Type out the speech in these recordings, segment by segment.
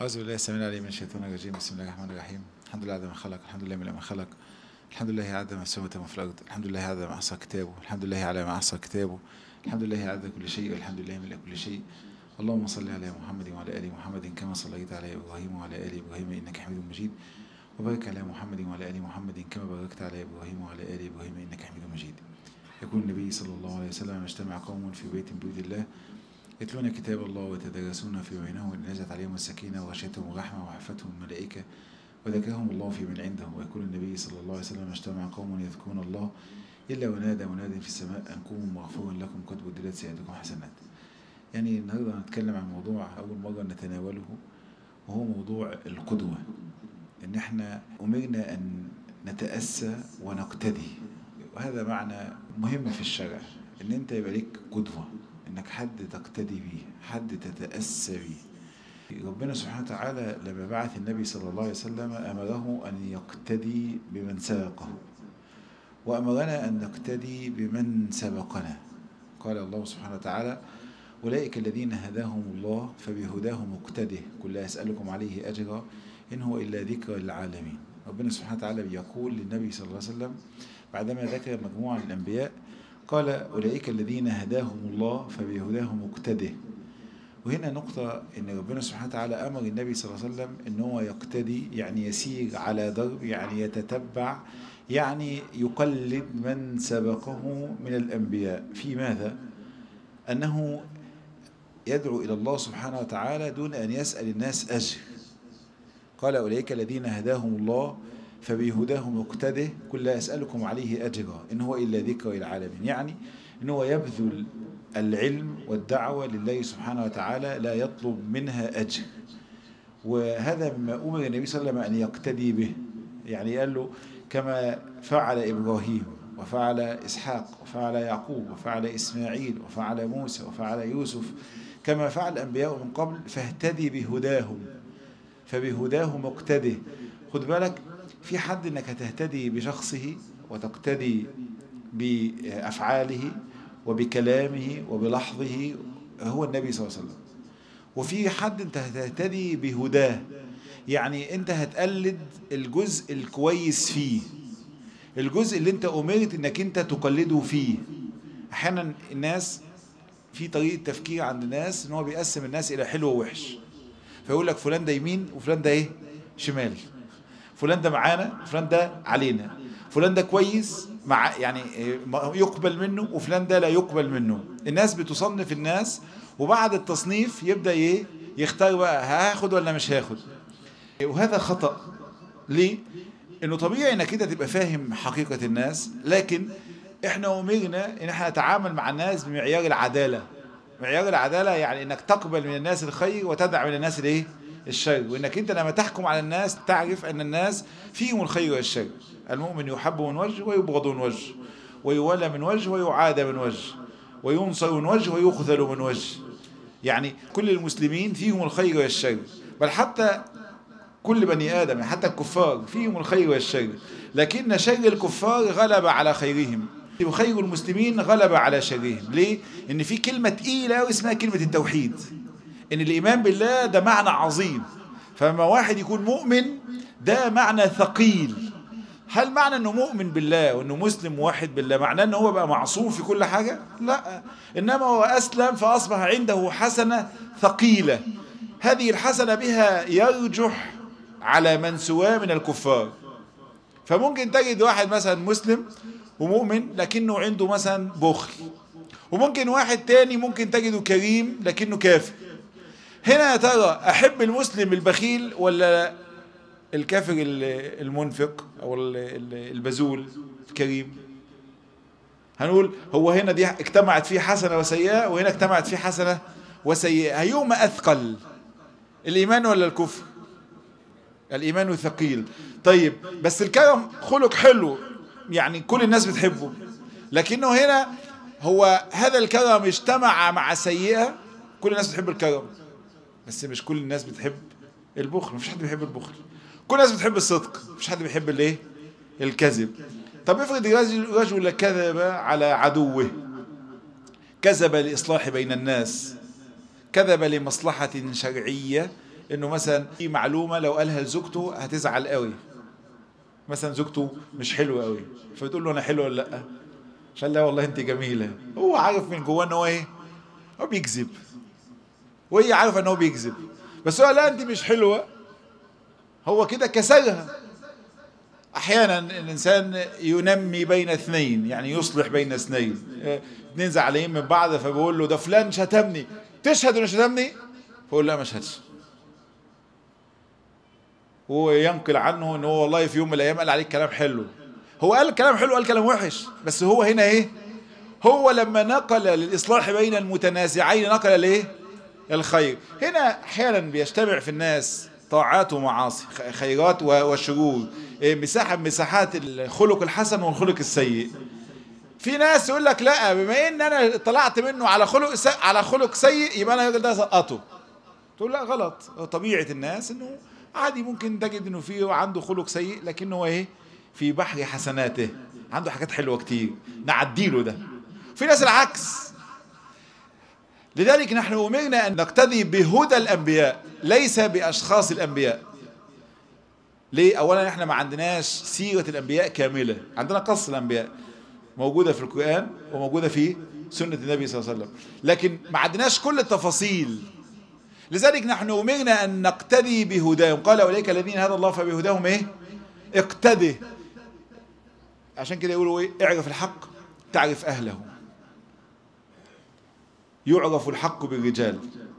أعوذ بالله السميع العليم من الشيطان الرجيم بسم الله الرحمن الرحيم الحمد لله عدد ما خلق الحمد لله من ما خلق الحمد لله عدد ما السماوات وما في الأرض الحمد لله عدد ما أحصى كتابه الحمد لله على ما أحصى كتابه الحمد لله عدد كل شيء والحمد لله من كل شيء اللهم صل على محمد وعلى آل محمد كما صليت على إبراهيم وعلى آل إبراهيم إنك حميد مجيد وبارك على محمد وعلى آل محمد كما باركت على إبراهيم وعلى آل إبراهيم إنك حميد مجيد يقول النبي صلى الله عليه وسلم اجتمع قوم في بيت من بيوت الله يتلون كتاب الله ويتدارسون في بينهم إن نزلت عليهم السكينة وغشيتهم الرحمة وحفتهم الملائكة وذكرهم الله في من عنده ويقول النبي صلى الله عليه وسلم اجتمع قوم يذكرون الله إلا ونادى مناد في السماء أن قوموا مغفورا لكم قد بدلت سيئاتكم حسنات يعني النهارده هنتكلم عن موضوع أول مرة نتناوله وهو موضوع القدوة إن إحنا أمرنا أن نتأسى ونقتدي وهذا معنى مهم في الشرع إن أنت يبقى لك قدوة إنك حد تقتدي به حد تتأسى به ربنا سبحانه وتعالى لما بعث النبي صلى الله عليه وسلم أمره أن يقتدي بمن سبقه وأمرنا أن نقتدي بمن سبقنا قال الله سبحانه وتعالى أولئك الذين هداهم الله فبهداه مقتده قل لا أسألكم عليه أجرا إن هو إلا ذكر للعالمين ربنا سبحانه وتعالى بيقول للنبي صلى الله عليه وسلم بعدما ذكر مجموعة من الأنبياء قال أولئك الذين هداهم الله فبهداه مقتده وهنا نقطة إن ربنا سبحانه وتعالى أمر النبي صلى الله عليه وسلم إن هو يقتدي يعني يسير على درب يعني يتتبع يعني يقلد من سبقه من الأنبياء في ماذا؟ أنه يدعو إلى الله سبحانه وتعالى دون أن يسأل الناس أجر قال أولئك الذين هداهم الله فبهداه مقتده كل لا أسألكم عليه أجرا إن هو إلا ذكر العالمين يعني إن هو يبذل العلم والدعوة لله سبحانه وتعالى لا يطلب منها أجر وهذا مما أمر النبي صلى الله عليه وسلم أن يقتدي به يعني قال له كما فعل إبراهيم وفعل إسحاق وفعل يعقوب وفعل إسماعيل وفعل موسى وفعل يوسف كما فعل الأنبياء من قبل فاهتدي بهداهم فبهداه مقتده خد بالك في حد انك هتهتدي بشخصه وتقتدي بافعاله وبكلامه وبلحظه هو النبي صلى الله عليه وسلم وفي حد انت هتهتدي بهداه يعني انت هتقلد الجزء الكويس فيه الجزء اللي انت امرت انك انت تقلده فيه احيانا الناس في طريقه تفكير عند الناس ان هو بيقسم الناس الى حلو ووحش فيقول لك فلان ده يمين وفلان ده ايه شمال فلان ده معانا فلان ده علينا فلان ده كويس مع يعني يقبل منه وفلان ده لا يقبل منه الناس بتصنف الناس وبعد التصنيف يبدأ ايه يختار بقى هاخد ولا مش هاخد وهذا خطأ ليه انه طبيعي انك انت تبقى فاهم حقيقة الناس لكن احنا امرنا ان احنا نتعامل مع الناس بمعيار العدالة معيار العدالة يعني انك تقبل من الناس الخير وتدع من الناس الايه الشر وانك انت لما تحكم على الناس تعرف ان الناس فيهم الخير والشر المؤمن يحب من وجه ويبغض من وجه ويولى من وجه ويعاد من وجه وينصر من وجه ويخذل من وجه يعني كل المسلمين فيهم الخير والشر بل حتى كل بني آدم حتى الكفار فيهم الخير والشر لكن شر الكفار غلب على خيرهم وخير المسلمين غلب على شرهم ليه؟ ان في كلمة تقيلة اسمها كلمة التوحيد ان الايمان بالله ده معنى عظيم فلما واحد يكون مؤمن ده معنى ثقيل هل معنى انه مؤمن بالله وانه مسلم واحد بالله معناه انه هو بقى معصوم في كل حاجة لا انما هو اسلم فاصبح عنده حسنة ثقيلة هذه الحسنة بها يرجح على من سواه من الكفار فممكن تجد واحد مثلا مسلم ومؤمن لكنه عنده مثلا بخل وممكن واحد تاني ممكن تجده كريم لكنه كافر هنا يا ترى احب المسلم البخيل ولا الكافر المنفق او البذول الكريم هنقول هو هنا دي اجتمعت فيه حسنه وسيئه وهنا اجتمعت فيه حسنه وسيئه ايهما اثقل الايمان ولا الكفر الايمان ثقيل طيب بس الكرم خلق حلو يعني كل الناس بتحبه لكنه هنا هو هذا الكرم اجتمع مع سيئه كل الناس بتحب الكرم بس مش كل الناس بتحب البخل مفيش حد بيحب البخل كل الناس بتحب الصدق مفيش حد بيحب الايه الكذب طب افرض رجل كذب على عدوه كذب لإصلاح بين الناس كذب لمصلحة شرعية انه مثلا في معلومه لو قالها لزوجته هتزعل قوي مثلا زوجته مش حلوه قوي فبتقول له انا حلوه ولا لا فقال لا والله انت جميله هو عارف من جواه ان هو ايه هو بيكذب وهي عارفه ان هو بيكذب بس هو لا انت مش حلوه هو كده كسرها احيانا الانسان ينمي بين اثنين يعني يصلح بين اثنين اثنين زعلانين من بعض فبيقول له ده فلان شتمني تشهد انه شتمني فيقول لا ما اشهدش هو ينقل عنه ان هو والله في يوم من الايام قال عليك كلام حلو هو قال كلام حلو قال كلام وحش بس هو هنا ايه هو لما نقل للاصلاح بين المتنازعين نقل لايه الخير هنا احيانا بيجتمع في الناس طاعات ومعاصي خيرات وشرور مساحة من مساحات الخلق الحسن والخلق السيء في ناس يقول لك لا بما ان انا طلعت منه على خلق سيء على خلق سيء يبقى انا الراجل ده سقطه تقول لا غلط طبيعة الناس انه عادي ممكن تجد انه فيه عنده خلق سيء لكنه ايه في بحر حسناته عنده حاجات حلوة كتير نعديله ده في ناس العكس لذلك نحن أمرنا أن نقتدي بهدى الأنبياء ليس بأشخاص الأنبياء ليه؟ أولا احنا ما عندناش سيرة الأنبياء كاملة عندنا قصة الأنبياء موجودة في القرآن وموجودة في سنة النبي صلى الله عليه وسلم لكن ما عندناش كل التفاصيل لذلك نحن أمرنا أن نقتدي بهداهم قال أولئك الذين هدى الله فبهداهم إيه؟ اقتدي عشان كده يقولوا إيه؟ اعرف الحق تعرف أهله يعرف الحق بالرجال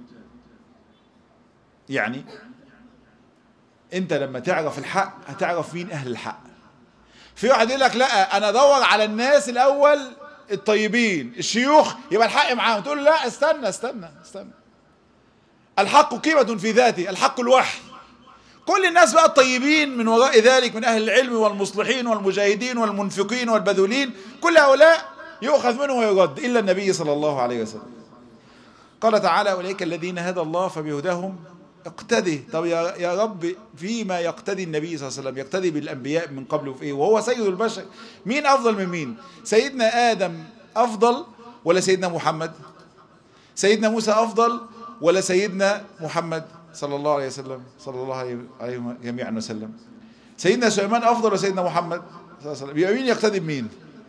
يعني انت لما تعرف الحق هتعرف مين اهل الحق في واحد يقول لك لا انا ادور على الناس الاول الطيبين الشيوخ يبقى الحق معاهم تقول له لا استنى استنى استنى الحق قيمة في ذاته الحق الوحي كل الناس بقى الطيبين من وراء ذلك من اهل العلم والمصلحين والمجاهدين والمنفقين والبذولين كل هؤلاء يؤخذ منه ويرد الا النبي صلى الله عليه وسلم قال تعالى أولئك الذين هدى الله فبهداهم اقتدي طب يا, يا رب فيما يقتدي النبي صلى الله عليه وسلم يقتدي بالأنبياء من قبل في إيه وهو سيد البشر مين أفضل من مين سيدنا آدم أفضل ولا سيدنا محمد سيدنا موسى أفضل ولا سيدنا محمد صلى الله عليه وسلم صلى الله عليه جميعا وسلم سيدنا سليمان أفضل ولا سيدنا محمد صلى الله عليه وسلم يبقى مين يقتدي بمين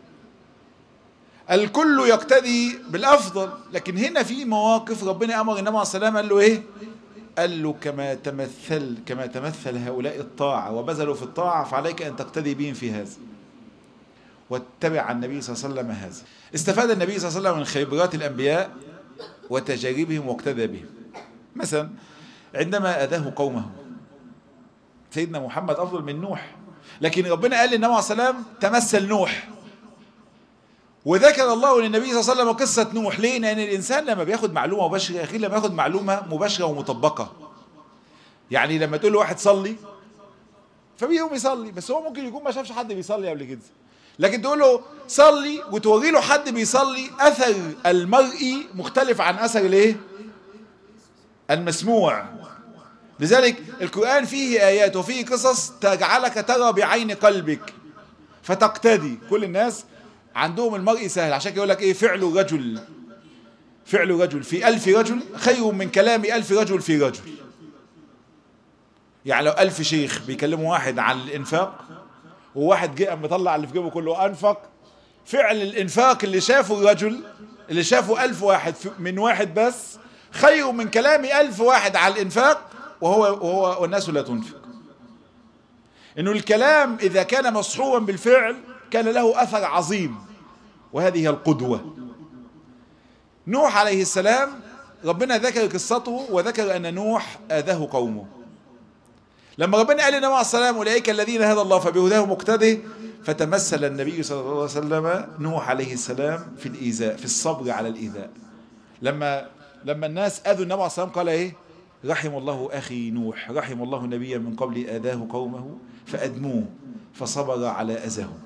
الكل يقتدي بالافضل لكن هنا في مواقف ربنا امر النبي عليه السلام قال له ايه قال له كما تمثل كما تمثل هؤلاء الطاعه وبذلوا في الطاعه فعليك ان تقتدي بهم في هذا واتبع النبي صلى الله عليه وسلم هذا استفاد النبي صلى الله عليه وسلم من خبرات الانبياء وتجاربهم واقتدى بهم مثلا عندما اذاه قومه سيدنا محمد افضل من نوح لكن ربنا قال للنبي عليه السلام تمثل نوح وذكر الله للنبي صلى الله عليه وسلم قصة نوح ليه؟ لأن الإنسان لما بياخد معلومة مباشرة أخير لما ياخد معلومة مباشرة ومطبقة يعني لما تقول له واحد صلي فبيقوم يصلي بس هو ممكن يكون ما شافش حد بيصلي قبل كده لكن تقول له صلي وتوري له حد بيصلي أثر المرئي مختلف عن أثر الايه؟ المسموع لذلك القرآن فيه آيات وفيه قصص تجعلك ترى بعين قلبك فتقتدي كل الناس عندهم المرء سهل عشان كده يقول لك ايه فعل رجل فعل رجل في ألف رجل خير من كلام ألف رجل في رجل يعني لو ألف شيخ بيكلموا واحد عن الإنفاق وواحد جه مطلع اللي في جيبه كله أنفق فعل الإنفاق اللي شافه الرجل اللي شافه ألف واحد من واحد بس خير من كلام ألف واحد على الإنفاق وهو, وهو والناس لا تنفق إنه الكلام إذا كان مصحوبا بالفعل كان له أثر عظيم وهذه هي القدوة نوح عليه السلام ربنا ذكر قصته وذكر أن نوح آذاه قومه لما ربنا قال لنا مع السلام أولئك الذين هدى الله فبهداه مقتده فتمثل النبي صلى الله عليه وسلم نوح عليه السلام في الإيذاء في الصبر على الإيذاء لما لما الناس أذوا النبي عليه السلام قال إيه رحم الله أخي نوح رحم الله نبيا من قبل آذاه قومه فأدموه فصبر على أذاهم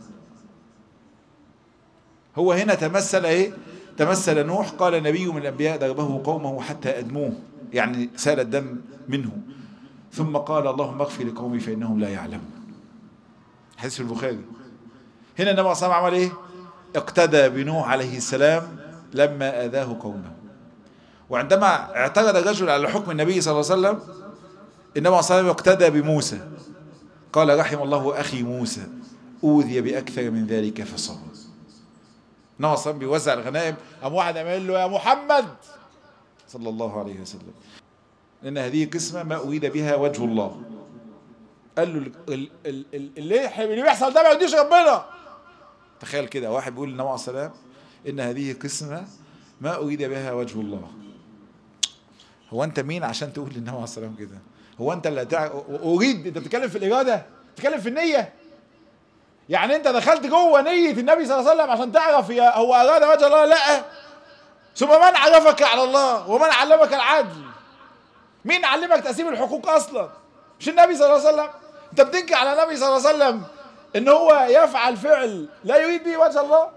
هو هنا تمثل ايه تمثل نوح قال نبي من الانبياء ضربه قومه حتى ادموه يعني سال الدم منه ثم قال اللهم اغفر لقومي فانهم لا يعلمون حديث في البخاري هنا النبي صلى الله عليه وسلم عمل ايه اقتدى بنوح عليه السلام لما اذاه قومه وعندما اعترض الرجل على حكم النبي صلى الله عليه وسلم النبي صلى الله عليه وسلم اقتدى بموسى قال رحم الله أخي موسى أوذي بأكثر من ذلك فصبر النبي صلى الله عليه وسلم بيوزع الغنائم قام واحد عمل له يا محمد صلى الله عليه وسلم لأن هذه قسمة ما أريد بها وجه الله قال له ال- ال- ال- ال- اللي اللي بيحصل ده ما يرضيش ربنا تخيل كده واحد بيقول للنبي عليه السلام إن هذه قسمة ما أريد بها وجه الله هو أنت مين عشان تقول للنبي عليه السلام كده هو أنت اللي تع... أريد أنت بتتكلم في الإرادة بتتكلم في النية يعني أنت دخلت جوه نية النبي صلى الله عليه وسلم عشان تعرف يا- هو أراد وجه الله لا ثم من عرفك على الله ومن علمك العدل مين علمك تقسيم الحقوق اصلا مش النبي صلى الله عليه وسلم انت بتنكر على النبي صلى الله عليه وسلم ان هو يفعل فعل لا يريد به وجه الله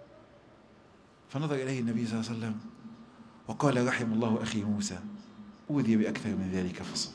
فنظر اليه النبي صلى الله عليه وسلم وقال رحم الله اخي موسى اوذي باكثر من ذلك فصبر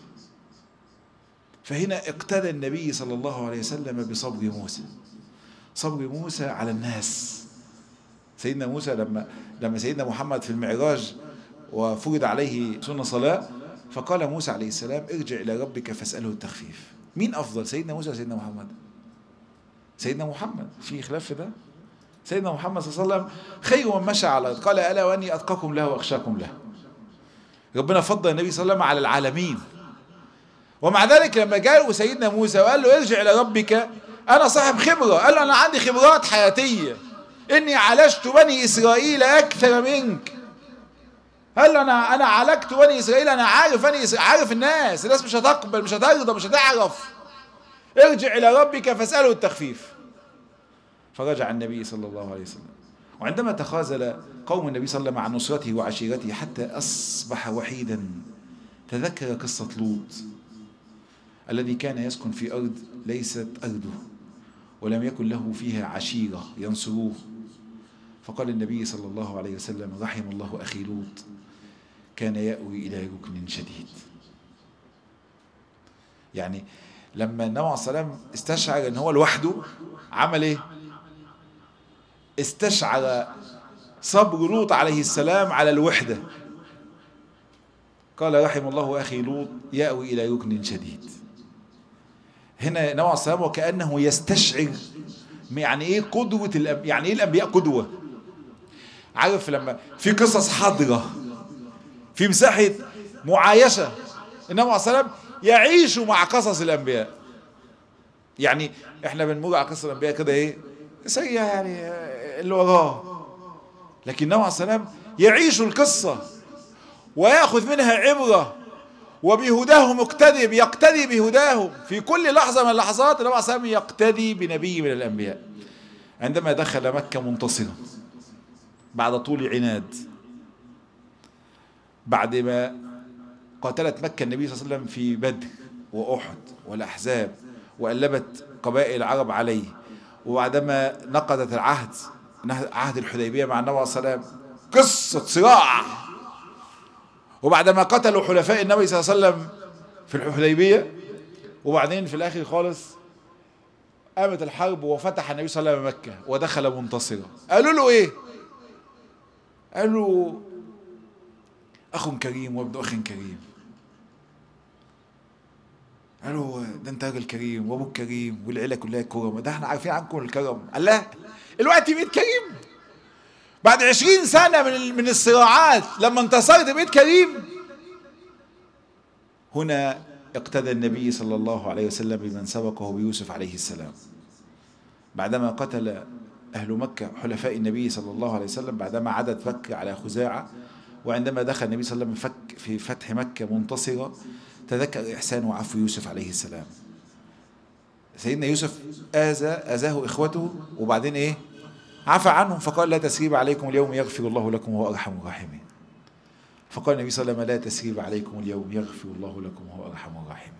فهنا اقتدى النبي صلى الله عليه وسلم بصبر موسى صبر موسى على الناس سيدنا موسى لما لما سيدنا محمد في المعراج وفرض عليه سنة صلاة فقال موسى عليه السلام ارجع إلى ربك فاسأله التخفيف مين أفضل سيدنا موسى ولا سيدنا محمد سيدنا محمد في خلاف في ده سيدنا محمد صلى الله عليه وسلم خير من مشى على الأرض قال ألا وأني أتقاكم له وأخشاكم له ربنا فضل النبي صلى الله عليه وسلم على العالمين ومع ذلك لما جاء سيدنا موسى وقال له ارجع إلى ربك أنا صاحب خبرة قال له أنا عندي خبرات حياتية إني عالجت بني إسرائيل أكثر منك قال له أنا أنا عالجت بني إسرائيل أنا عارف بني إسرائيل عارف الناس الناس مش هتقبل مش هترضى مش هتعرف ارجع إلى ربك فاسأله التخفيف فرجع النبي صلى الله عليه وسلم وعندما تخاذل قوم النبي صلى الله عليه وسلم عن نصرته وعشيرته حتى أصبح وحيدا تذكر قصة لوط الذي كان يسكن في أرض ليست أرضه ولم يكن له فيها عشيرة ينصروه فقال النبي صلى الله عليه وسلم رحم الله أخي لوط كان يأوي إلى ركن شديد يعني لما النبي عليه الصلاة والسلام استشعر ان هو لوحده عمل ايه استشعر صبر لوط عليه السلام على الوحدة قال رحم الله أخي لوط يأوي إلى ركن شديد هنا النبي عليه الصلاة والسلام وكأنه يستشعر يعني ايه قدوة الأنبياء يعني ايه الأنبياء قدوة عارف لما في قصص حاضرة في مساحة معايشة النبي عليه الصلاة والسلام يعيش مع قصص الأنبياء يعني احنا بنمر على قصص الأنبياء كده ايه سريع يعني اللي وراه لكن النبي عليه الصلاة والسلام يعيش القصة ويأخذ منها عبرة وبهداهم مقتدي يقتدي بهداهم في كل لحظة من اللحظات النبي عليه الصلاة والسلام يقتدي بنبي من الأنبياء عندما دخل مكة منتصرا بعد طول عناد بعد ما قاتلت مكة النبي صلى الله عليه وسلم في بدر وأحد والأحزاب وقلبت قبائل العرب عليه وبعدما نقضت العهد عهد الحديبية مع النبي صلى الله عليه وسلم قصة صراع وبعدما قتلوا حلفاء النبي صلى الله عليه وسلم في الحديبية وبعدين في الآخر خالص قامت الحرب وفتح النبي صلى الله عليه وسلم مكة ودخل منتصرا قالوا له ايه قالوا أخ كريم وابن أخ كريم قالوا ده انت راجل كريم وابوك كريم والعيله كلها كرم ده احنا عارفين عنكم الكرم قال لا الوقت بيت كريم بعد عشرين سنة من من الصراعات لما انتصرت بيت كريم هنا اقتدى النبي صلى الله عليه وسلم بمن سبقه بيوسف عليه السلام بعدما قتل أهل مكة حلفاء النبي صلى الله عليه وسلم بعدما عدت مكة على خزاعة وعندما دخل النبي صلى الله عليه وسلم فك في فتح مكة منتصرة تذكر إحسان وعفو يوسف عليه السلام سيدنا يوسف آذى أذاه إخوته وبعدين إيه عفى عنهم فقال لا تسريب عليكم اليوم يغفر الله لكم وهو أرحم الراحمين فقال النبي صلى الله عليه وسلم لا تسريب عليكم اليوم يغفر الله لكم وهو أرحم الراحمين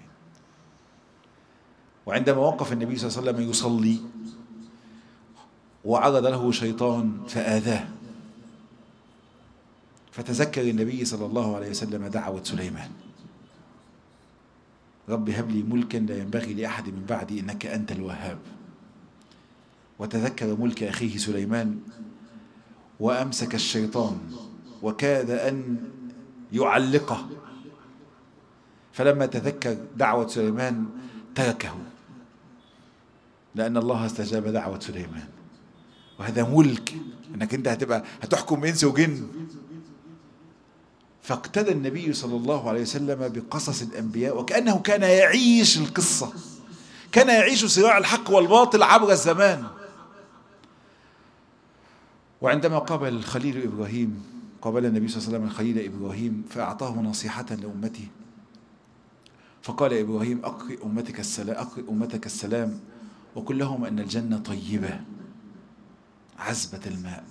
وعندما وقف النبي صلى الله عليه وسلم يصلي وعرض له شيطان فآذاه فتذكر النبي صلى الله عليه وسلم دعوة سليمان رب هب لي ملكا لا ينبغي لأحد من بعدي إنك أنت الوهاب وتذكر ملك أخيه سليمان وأمسك الشيطان وكاد أن يعلقه فلما تذكر دعوة سليمان تركه لأن الله استجاب دعوة سليمان وهذا ملك انك انت هتبقى هتحكم انس وجن فاقتدى النبي صلى الله عليه وسلم بقصص الانبياء وكانه كان يعيش القصه كان يعيش صراع الحق والباطل عبر الزمان وعندما قابل الخليل ابراهيم قابل النبي صلى الله عليه وسلم الخليل ابراهيم فاعطاه نصيحه لامته فقال ابراهيم اقرئ امتك السلام اقرئ امتك السلام وقل لهم ان الجنه طيبه عذبة الماء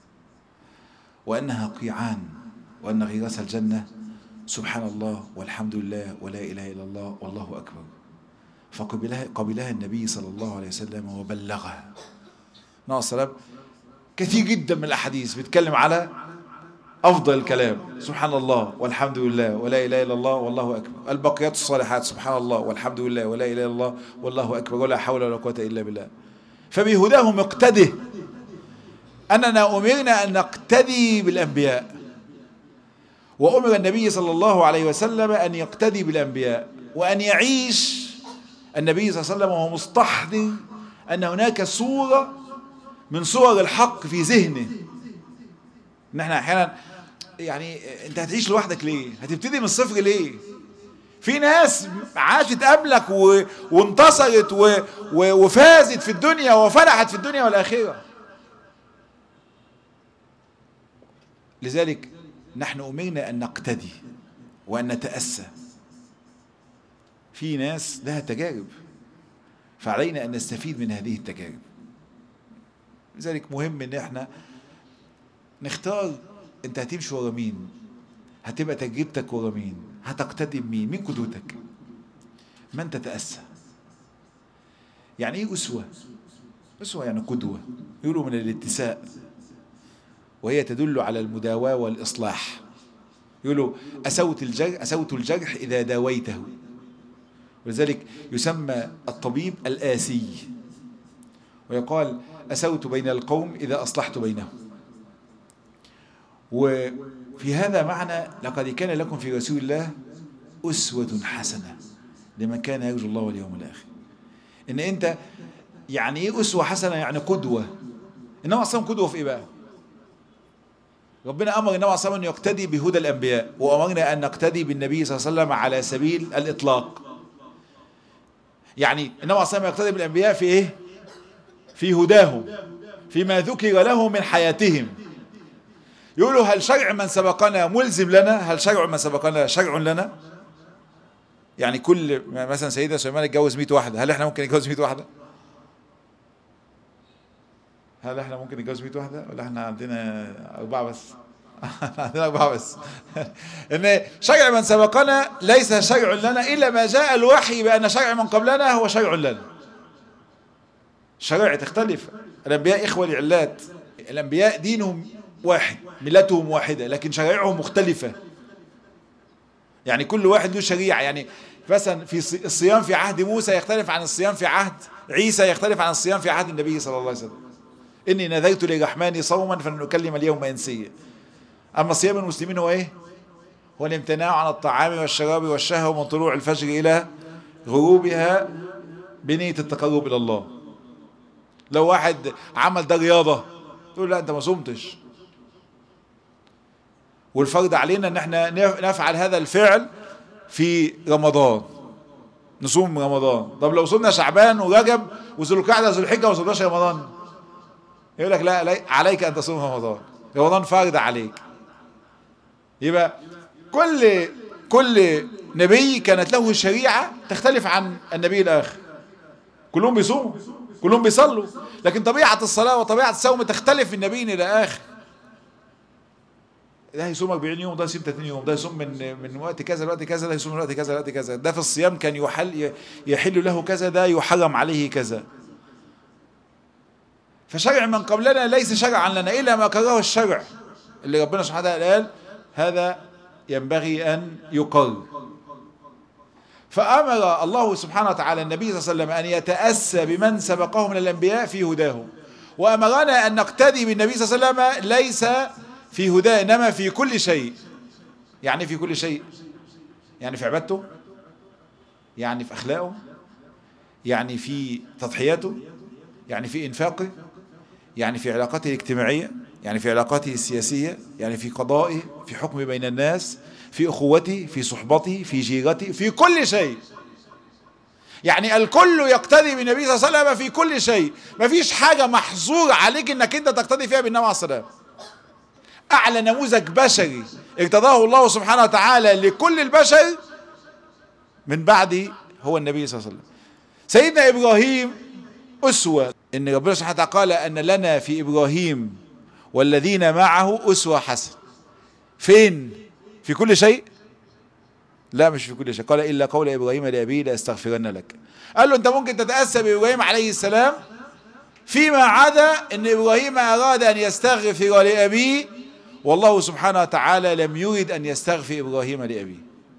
وأنها قيعان وأن غراس الجنة سبحان الله والحمد لله ولا إله إلا الله والله أكبر فقبلها قبلها النبي صلى الله عليه وسلم وبلغها نعم السلام كثير جدا من الأحاديث بيتكلم على أفضل الكلام سبحان الله والحمد لله ولا إله إلا الله والله أكبر البقيات الصالحات سبحان الله والحمد لله ولا إله إلا الله والله أكبر ولا حول ولا قوة إلا بالله فبهداه مقتده أننا أمرنا أن نقتدي بالأنبياء وأمر النبي صلى الله عليه وسلم أن يقتدي بالأنبياء وأن يعيش النبي صلى الله عليه وسلم وهو مستحضر أن هناك صورة من صور الحق في ذهنه إن احنا أحيانا يعني أنت هتعيش لوحدك ليه؟ هتبتدي من الصفر ليه؟ في ناس عاشت قبلك و... وانتصرت و... و... وفازت في الدنيا وفرحت في الدنيا والآخرة لذلك نحن أمرنا أن نقتدي وأن نتأسى في ناس لها تجارب فعلينا أن نستفيد من هذه التجارب لذلك مهم أن احنا نختار أنت هتمشي ورا مين هتبقى تجربتك ورا مين هتقتدي بمين مين قدوتك من تتأسى يعني ايه أسوة أسوة يعني قدوة يقولوا من الاتساء وهي تدل على المداواة والإصلاح يقولوا أسوت الجرح, أسوت الجرح إذا داويته ولذلك يسمى الطبيب الآسي ويقال أسوت بين القوم إذا أصلحت بينهم وفي هذا معنى لقد كان لكم في رسول الله أسوة حسنة لمن كان يرجو الله واليوم الآخر إن أنت يعني إيه أسوة حسنة يعني قدوة إنما أصلا قدوة في إيه بقى ربنا امر النبي صلى الله عليه وسلم ان يقتدي بهدى الانبياء وامرنا ان نقتدي بالنبي صلى الله عليه وسلم على سبيل الاطلاق يعني النبي صلى الله عليه وسلم يقتدي بالانبياء في ايه في هداهم فيما ذكر له من حياتهم يقولوا هل شرع من سبقنا ملزم لنا هل شرع من سبقنا شرع لنا يعني كل مثلا سيدنا سليمان اتجوز 100 واحده هل احنا ممكن نتجوز 100 واحده هل احنا ممكن نتجوز 100 واحده ولا احنا عندنا اربعه بس عندنا اربعه بس ان شرع من سبقنا ليس شرع لنا الا ما جاء الوحي بان شرع من قبلنا هو شرع لنا شرائع تختلف الانبياء اخوه لعلات الانبياء دينهم واحد ملتهم واحده لكن شرائعهم مختلفه يعني كل واحد له شريعه يعني مثلا في الصيام في عهد موسى يختلف عن الصيام في عهد عيسى يختلف عن الصيام في عهد النبي صلى الله عليه وسلم إني نذرت للرحمن صوما فلن أكلم اليوم إنسيا أما صيام المسلمين هو إيه؟ هو الامتناع عن الطعام والشراب والشهوة من طلوع الفجر إلى غروبها بنية التقرب إلى الله لو واحد عمل ده رياضة تقول لا أنت ما صمتش والفرض علينا ان احنا نفعل هذا الفعل في رمضان نصوم رمضان طب لو صمنا شعبان ورجب وذو القعده وذو الحجه وما صمناش رمضان يقول لك لا عليك ان تصوم رمضان رمضان فرض عليك يبقى كل كل نبي كانت له شريعه تختلف عن النبي الاخر كلهم بيصوموا كلهم بيصلوا لكن طبيعه الصلاه وطبيعه الصوم تختلف من نبي الى اخر ده هيصوم 40 يوم ده يصوم 30 يوم ده يصوم من من وقت كذا لوقت كذا ده يصوم من وقت كذا لوقت كذا ده في الصيام كان يحل يحل له كذا ده يحرم عليه كذا فشرع من قبلنا ليس شرعا لنا الا ما كرهه الشرع اللي ربنا سبحانه وتعالى قال هذا ينبغي ان يقر فامر الله سبحانه وتعالى النبي صلى الله عليه وسلم ان يتاسى بمن سبقه من الانبياء في هداهم وامرنا ان نقتدي بالنبي صلى الله عليه وسلم ليس في هداه انما في كل شيء يعني في كل شيء يعني في عبادته يعني في أخلاقه يعني في تضحياته يعني في إنفاقه يعني في علاقاته الاجتماعية يعني في علاقاته السياسية يعني في قضائه في حكمه بين الناس في أخوته في صحبته في جيرته في كل شيء يعني الكل يقتدي بالنبي صلى الله عليه وسلم في كل شيء مفيش حاجة محظور عليك انك انت تقتدي فيها بالنبي عليه الصلاة والسلام اعلى نموذج بشري ارتضاه الله سبحانه وتعالى لكل البشر من بعد هو النبي صلى الله عليه وسلم سيدنا ابراهيم اسوة ان ربنا سبحانه وتعالى قال ان لنا في ابراهيم والذين معه اسوة حسنة فين في كل شيء لا مش في كل شيء قال إلا قول إبراهيم لأبيه لأستغفرن لك قال له أنت ممكن تتأسى بإبراهيم عليه السلام فيما عدا أن إبراهيم أراد أن يستغفر لأبيه والله سبحانه وتعالى لم يرد أن يستغفر إبراهيم لأبيه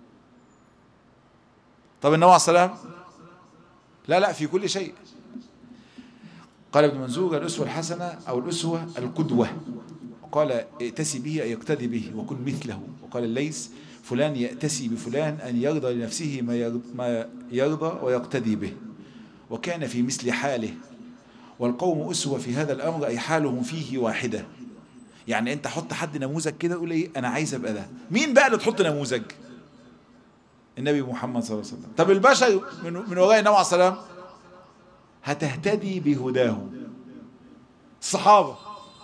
طب النبي عليه السلام لا لا في كل شيء قال ابن منزور الأسوة الحسنة أو الأسوة القدوة قال ائتسي به أن يقتدي به وكن مثله وقال الليث فلان يأتسي بفلان أن يرضى لنفسه ما يرضى ويقتدي به وكان في مثل حاله والقوم أسوة في هذا الأمر أي حالهم فيه واحدة يعني أنت حط حد نموذج كده تقول إيه أنا عايز أبقى ده مين بقى اللي تحط نموذج النبي محمد صلى الله عليه وسلم طب البشر من, من وراء النبي عليه السلام هتهتدي بهداهم الصحابة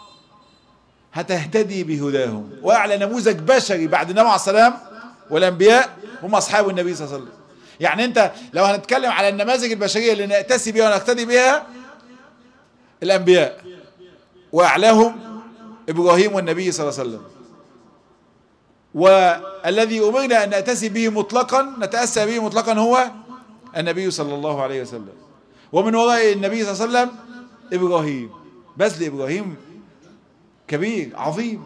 هتهتدي بهداهم وأعلى نموذج بشري بعد النبي عليه السلام والأنبياء هم أصحاب النبي صلى الله عليه وسلم يعني أنت لو هنتكلم على النماذج البشرية اللي نأتسي بها ونقتدي بها الأنبياء وأعلاهم إبراهيم والنبي صلى الله عليه وسلم والذي أمرنا أن نأتسي به مطلقا نتأسى به مطلقا هو النبي صلى الله عليه وسلم ومن وراء النبي صلى الله عليه وسلم إبراهيم بذل إبراهيم كبير عظيم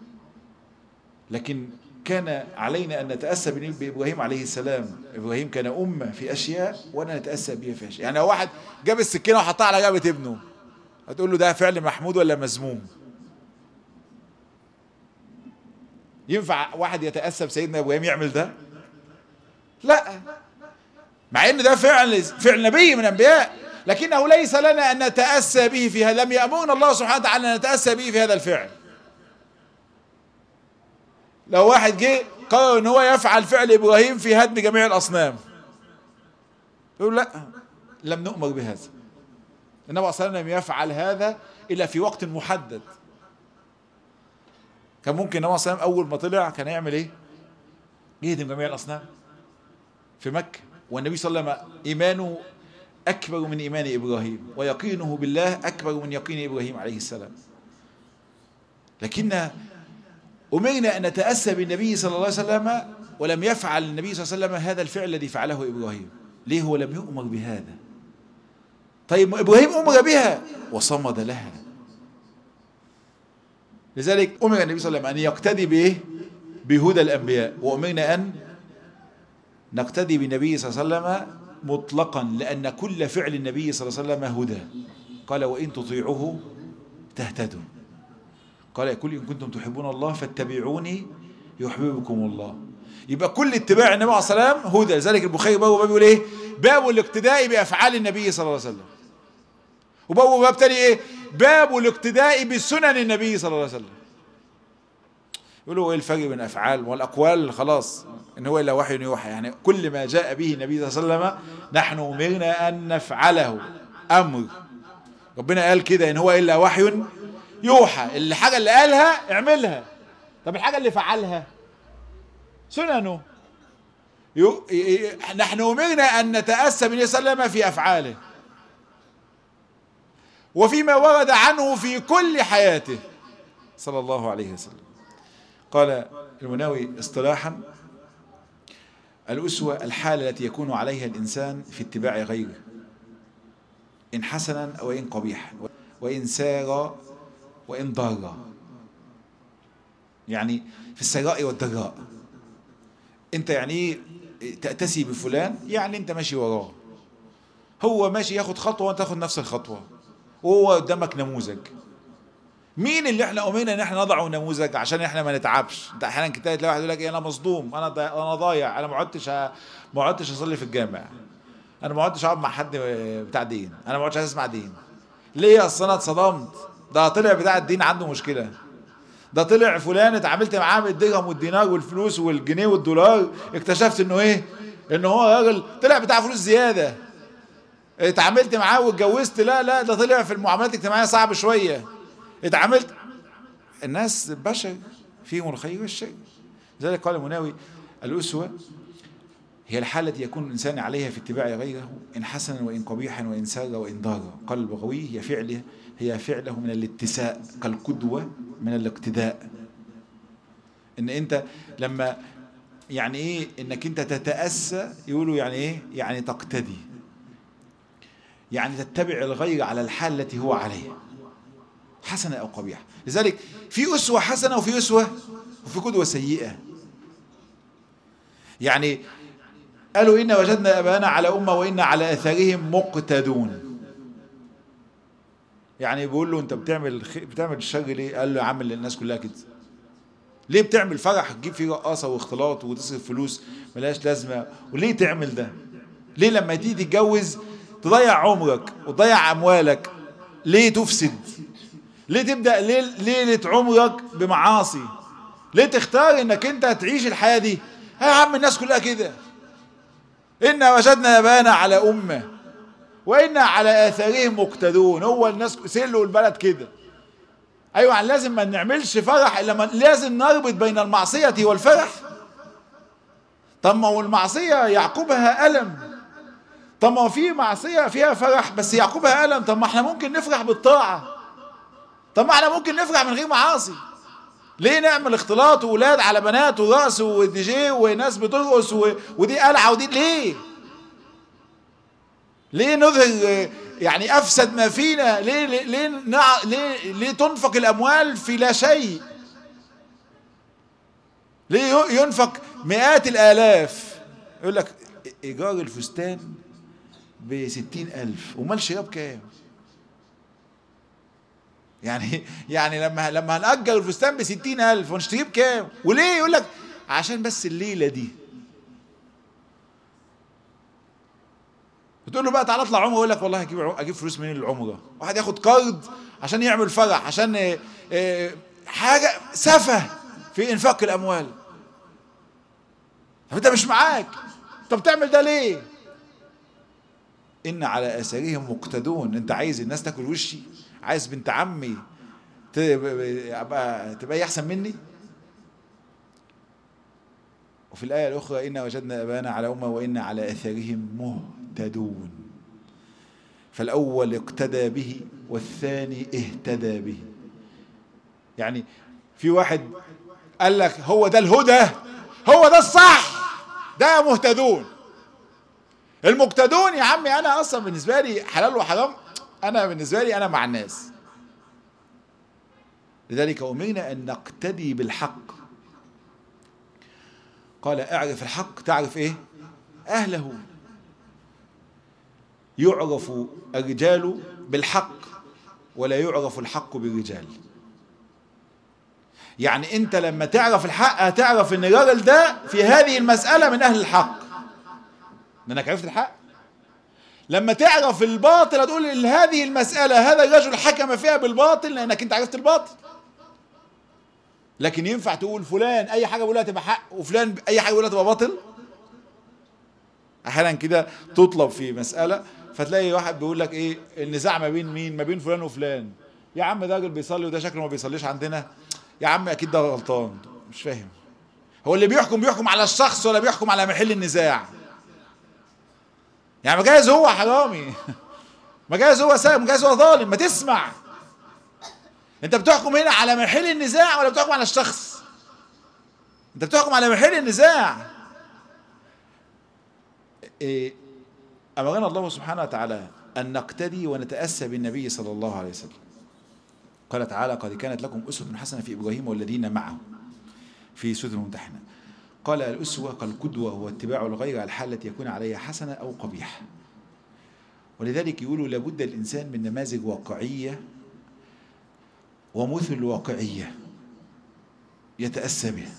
لكن كان علينا أن نتأسى بإبراهيم عليه السلام إبراهيم كان أمة في أشياء وأنا نتأسى به في أشياء يعني لو واحد جاب السكينة وحطها على جابة ابنه هتقول له ده فعل محمود ولا مذموم ينفع واحد يتأسى بسيدنا إبراهيم يعمل ده لا مع ان ده فعل فعل نبي من الانبياء لكنه ليس لنا ان نتاسى به في هذا لم يامرنا الله سبحانه وتعالى ان نتاسى به في هذا الفعل لو واحد جه قرر ان هو يفعل فعل ابراهيم في هدم جميع الاصنام يقول لا لم نؤمر بهذا النبي صلى الله عليه وسلم لم يفعل هذا الا في وقت محدد كان ممكن النبي صلى الله عليه وسلم اول ما طلع كان يعمل ايه يهدم جميع الاصنام في مكه والنبي صلى الله عليه وسلم إيمانه أكبر من إيمان إبراهيم ويقينه بالله أكبر من يقين إبراهيم عليه السلام لكن أمرنا أن نتأسى بالنبي صلى الله عليه وسلم ولم يفعل النبي صلى الله عليه وسلم هذا الفعل الذي فعله إبراهيم ليه هو لم يؤمر بهذا طيب إبراهيم أمر بها وصمد لها لذلك أمر النبي صلى الله عليه وسلم أن يقتدي به بهدى الأنبياء وأمرنا أن نقتدي بالنبي صلى الله عليه وسلم مطلقا لأن كل فعل النبي صلى الله عليه وسلم هدى قال وإن تطيعوه تهتدوا قال يقول إن كنتم تحبون الله فاتبعوني يحببكم الله يبقى كل اتباع النبي عليه الصلاة والسلام هدى لذلك البخاري باب باب يقول ايه باب الاقتداء بأفعال النبي صلى الله عليه وسلم وباب باب تاني ايه باب الاقتداء بسنن النبي صلى الله عليه وسلم يقولوا ايه الفرق بين افعال والاقوال خلاص ان هو الا وحي يوحى يعني كل ما جاء به النبي صلى الله عليه وسلم نحن امرنا ان نفعله امر ربنا قال كده ان هو الا وحي يوحى الحاجه اللي قالها اعملها طب الحاجه اللي فعلها سننه يو... نحن امرنا ان نتاسى بالنبي صلى الله عليه وسلم في افعاله وفيما ورد عنه في كل حياته صلى الله عليه وسلم قال المناوي اصطلاحا الأسوة الحالة التي يكون عليها الإنسان في اتباع غيره إن حسنا أو إن قبيحا وإن سار وإن ضار يعني في السراء والضراء أنت يعني تأتسي بفلان يعني أنت ماشي وراه هو ماشي ياخد خطوة وأنت تاخد نفس الخطوة وهو قدامك نموذج مين اللي احنا امرنا ان احنا نضعه نموذج عشان احنا ما نتعبش انت احيانا كتير تلاقي واحد يقول لك ايه انا مصدوم انا ضايع انا ضايع انا ما عدتش ه- ما عدتش اصلي في الجامع انا ما عدتش اقعد مع حد بتاع دين انا ما عدتش عايز اسمع دين ليه اصل انا اتصدمت ده طلع بتاع الدين عنده مشكله ده طلع فلان اتعاملت معاه بالدرهم والدينار والفلوس والجنيه والدولار اكتشفت انه ايه ان هو راجل طلع بتاع فلوس زياده اتعاملت معاه واتجوزت لا لا ده طلع في المعاملات الاجتماعيه صعب شويه اتعاملت الناس بشر فيهم الخير والشر لذلك قال المناوي الأسوة هي الحالة التي يكون الإنسان عليها في اتباع غيره إن حسنا وإن قبيحا وإن سر وإن ضار قال البغوي هي فعله هي فعله من الاتساء كالقدوة من الاقتداء إن أنت لما يعني إيه إنك أنت تتأسى يقولوا يعني إيه يعني تقتدي يعني تتبع الغير على الحال التي هو عليها حسنة أو قبيحة لذلك في أسوة حسنة وفي أسوة وفي قدوة سيئة يعني قالوا إن وجدنا أبانا على أمة وإن على أثرهم مقتدون يعني بيقول له أنت بتعمل خ... بتعمل الشر ليه؟ قال له يا عم الناس كلها كده ليه بتعمل فرح تجيب فيه رقاصة واختلاط وتصرف فلوس ملهاش لازمة وليه تعمل ده؟ ليه لما تيجي تتجوز تضيع عمرك وتضيع أموالك ليه تفسد؟ ليه تبدأ ليل ليلة عمرك بمعاصي ليه تختار انك انت تعيش الحياة دي يا عم الناس كلها كده إنا وجدنا أبانا على أمة وإنا على آثارهم مقتدون هو الناس سلوا البلد كده أيوة يعني لازم ما نعملش فرح إلا ما لازم نربط بين المعصية والفرح طب ما هو المعصية يعقبها ألم طب ما هو في معصية فيها فرح بس يعقبها ألم طب ما احنا ممكن نفرح بالطاعة طب ما احنا ممكن نفرح من غير معاصي ليه نعمل اختلاط وولاد على بنات ورقص ودي جي وناس بترقص و... ودي قلعه ودي ليه؟ ليه نظهر يعني افسد ما فينا ليه ليه ليه, نع... ليه ليه تنفق الاموال في لا شيء؟ ليه ينفق مئات الالاف؟ يقول لك ايجار الفستان بستين ألف امال الشباب كام؟ يعني يعني لما لما هنأجر الفستان ب 60000 ونشتريه بكام؟ وليه؟ يقول لك عشان بس الليله دي. بتقول له بقى تعالى اطلع عمره يقول لك والله هجيب اجيب فلوس منين للعمره؟ واحد ياخد قرض عشان يعمل فرح عشان اه اه حاجه سفه في انفاق الاموال. طب انت مش معاك طب بتعمل ده ليه؟ ان على اثارهم مقتدون انت عايز الناس تاكل وشي؟ عايز بنت عمي تبقى تبقى احسن مني وفي الآية الأخرى إنا وجدنا أبانا على أمة وإنا على أثرهم مهتدون فالأول اقتدى به والثاني اهتدى به يعني في واحد قال لك هو ده الهدى هو ده الصح ده مهتدون المقتدون يا عمي أنا أصلا بالنسبة لي حلال وحرام أنا بالنسبة لي أنا مع الناس لذلك أمرنا أن نقتدي بالحق قال اعرف الحق تعرف إيه أهله يعرف الرجال بالحق ولا يعرف الحق بالرجال يعني انت لما تعرف الحق هتعرف ان الراجل ده في هذه المسألة من اهل الحق لانك عرفت الحق لما تعرف الباطل هتقول هذه المسألة هذا الرجل حكم فيها بالباطل لأنك أنت عرفت الباطل لكن ينفع تقول فلان أي حاجة بيقولها تبقى حق وفلان أي حاجة بيقولها تبقى باطل أحيانا كده تطلب في مسألة فتلاقي واحد بيقول لك إيه النزاع ما بين مين ما بين فلان وفلان يا عم ده راجل بيصلي وده شكله ما بيصليش عندنا يا عم أكيد ده غلطان مش فاهم هو اللي بيحكم بيحكم على الشخص ولا بيحكم على محل النزاع يعني ما جايز هو حرامي ما جايز هو سارق ما جايز هو ظالم ما تسمع انت بتحكم هنا على محل النزاع ولا بتحكم على الشخص انت بتحكم على محل النزاع إيه امرنا الله سبحانه وتعالى ان نقتدي ونتاسى بالنبي صلى الله عليه وسلم قال تعالى قد كانت لكم اسوه حسنه في ابراهيم والذين معه في سوره الممتحنه قال الأسوة كالقدوة هو اتباع الغير على الحال التي يكون عليها حسنة أو قبيحة ولذلك يقولوا لابد الإنسان من نماذج واقعية ومثل الواقعية يتأسى بها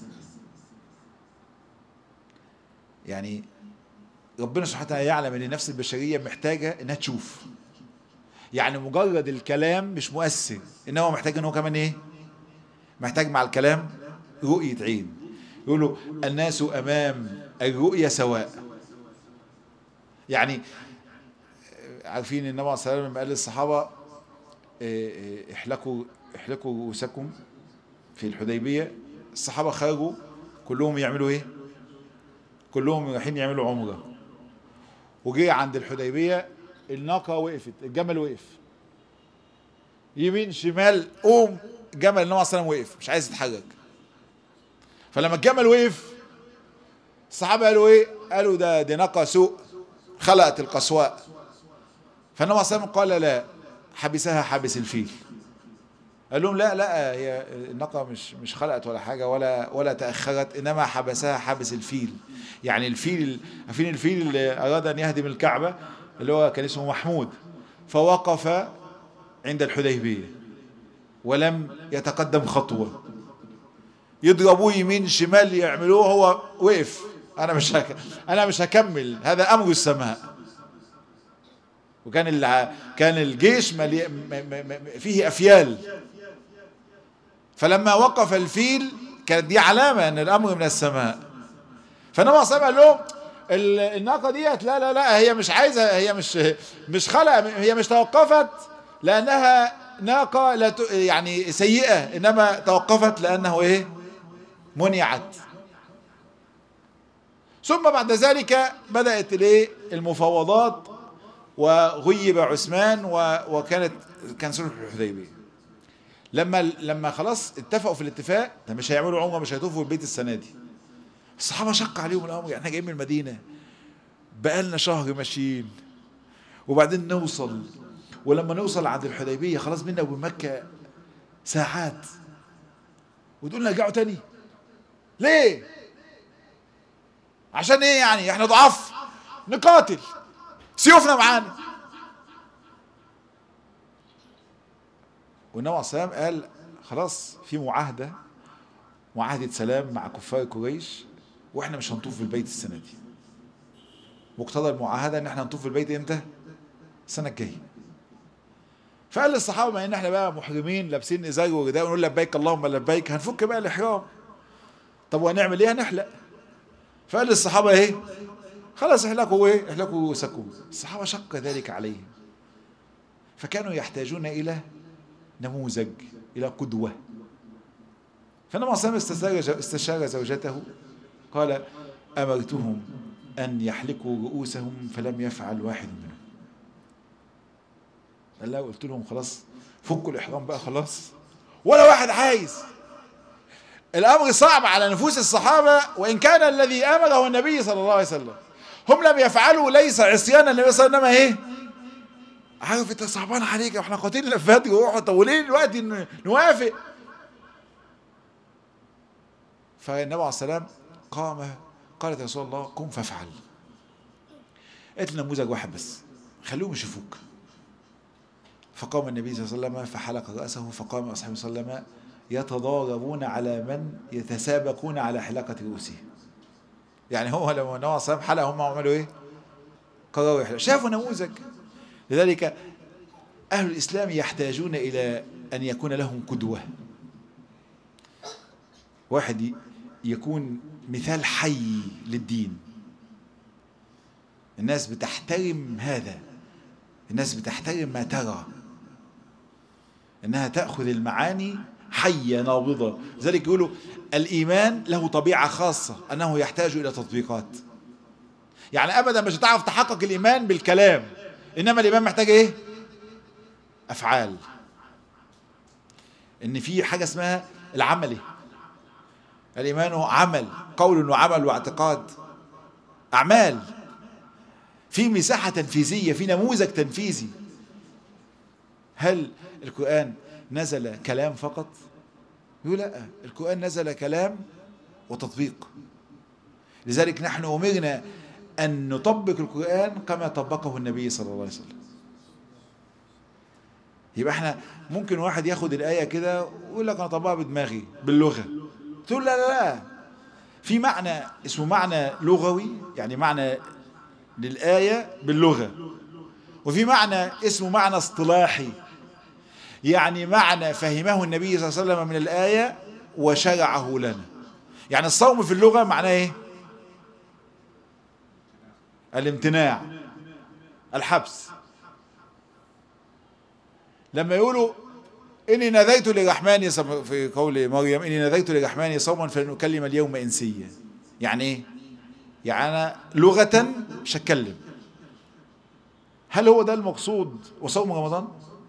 يعني ربنا سبحانه وتعالى يعلم ان النفس البشرية محتاجة انها تشوف يعني مجرد الكلام مش مؤثر انما محتاج ان هو كمان ايه محتاج مع الكلام رؤية عين يقولوا الناس امام الرؤية سواء يعني عارفين النبي عليه الصلاه والسلام قال للصحابه احلقوا احلقوا رؤوسكم في الحديبيه الصحابه خرجوا كلهم يعملوا ايه كلهم رايحين يعملوا عمره وجي عند الحديبيه الناقه وقفت الجمل وقف يمين شمال قوم الجمل النبي عليه الصلاه والسلام وقف مش عايز يتحرك فلما الجمل وقف الصحابه قالوا ايه قالوا ده دي ناقه سوء خلقت القصواء فالنبي عليه الصلاه قال لا حبسها حبس الفيل قال لهم لا لا هي الناقه مش مش خلقت ولا حاجه ولا ولا تاخرت انما حبسها حبس الفيل يعني الفيل عارفين الفيل اللي اراد ان يهدم الكعبه اللي هو كان اسمه محمود فوقف عند الحديبيه ولم يتقدم خطوه يضربوه يمين شمال يعملوه هو وقف انا مش هك... انا مش هكمل هذا امر السماء وكان ال... كان الجيش ملي... م... م... فيه افيال فلما وقف الفيل كانت دي علامه ان الامر من السماء فانما صلى قال لهم الناقه ديت لا لا لا هي مش عايزه هي مش مش خلق هي مش توقفت لانها ناقه لا ت... يعني سيئه انما توقفت لانه ايه منعت ثم بعد ذلك بدأت الايه المفاوضات وغيب عثمان و... وكانت كان صلح الحديبيه لما لما خلاص اتفقوا في الاتفاق ده مش هيعملوا عمره مش هيطوفوا البيت السنه دي الصحابه شق عليهم الامر يعني احنا جايين من المدينه بقالنا شهر ماشيين وبعدين نوصل ولما نوصل عند الحديبيه خلاص بينا وبين مكه ساعات وتقول نرجعوا تاني ليه عشان ايه يعني احنا ضعاف نقاتل سيوفنا معانا والنبي عليه السلام قال خلاص في معاهدة معاهدة سلام مع كفار قريش واحنا مش هنطوف في البيت السنة دي مقتضى المعاهدة ان احنا هنطوف في البيت امتى السنة الجاية فقال للصحابة ما ان احنا بقى محرمين لابسين ازاج ورداء ونقول لبيك اللهم لبيك هنفك بقى الاحرام طب وهنعمل ايه هنحلق فقال للصحابة ايه خلاص احلقوا ايه احلقوا رؤوسكم الصحابة شق ذلك عليهم فكانوا يحتاجون الى نموذج الى قدوة فلما صلى استشار, استشار زوجته قال امرتهم ان يحلقوا رؤوسهم فلم يفعل واحد منهم قال لا قلت لهم خلاص فكوا الاحرام بقى خلاص ولا واحد عايز الامر صعب على نفوس الصحابه وان كان الذي امره النبي صلى الله عليه وسلم هم لم يفعلوا ليس عصيانا النبي صلى الله عليه وسلم ايه عارف انت صعبان عليك احنا قاتلين في بدر وروحوا طولين الوقت نوافق فالنبي عليه السلام قام قالت يا رسول الله قم فافعل قالت لنا نموذج واحد بس خليهم يشوفوك فقام النبي صلى الله عليه وسلم فحلق رأسه فقام أصحابه صلى الله عليه وسلم يتضاربون على من يتسابقون على حلاقة رؤوسهم يعني هو لما النبي صلى الله عليه وسلم هم عملوا ايه؟ قرروا يحلقوا شافوا نموذج لذلك أهل الإسلام يحتاجون إلى أن يكون لهم قدوة واحد يكون مثال حي للدين الناس بتحترم هذا الناس بتحترم ما ترى انها تاخذ المعاني حيه نابضه لذلك يقولوا الايمان له طبيعه خاصه انه يحتاج الى تطبيقات يعني ابدا مش هتعرف تحقق الايمان بالكلام انما الايمان محتاج ايه افعال ان في حاجه اسمها العملي الايمان عمل قول وعمل واعتقاد اعمال في مساحه تنفيذيه في نموذج تنفيذي هل القران نزل كلام فقط يقول لا القران نزل كلام وتطبيق لذلك نحن امرنا أن نطبق القرآن كما طبقه النبي صلى الله عليه وسلم يبقى احنا ممكن واحد ياخد الآية كده ويقول لك أنا طبقها بدماغي باللغة تقول لا لا لا في معنى اسمه معنى لغوي يعني معنى للآية باللغة وفي معنى اسمه معنى اصطلاحي يعني معنى فهمه النبي صلى الله عليه وسلم من الآية وشرعه لنا يعني الصوم في اللغة معناه ايه الامتناع الحبس لما يقولوا إني نذيت للرحمن في قول مريم إني نذيت للرحمن صوما فلن أكلم اليوم إنسيا يعني إيه؟ يعني أنا لغة مش هتكلم هل هو ده المقصود وصوم رمضان؟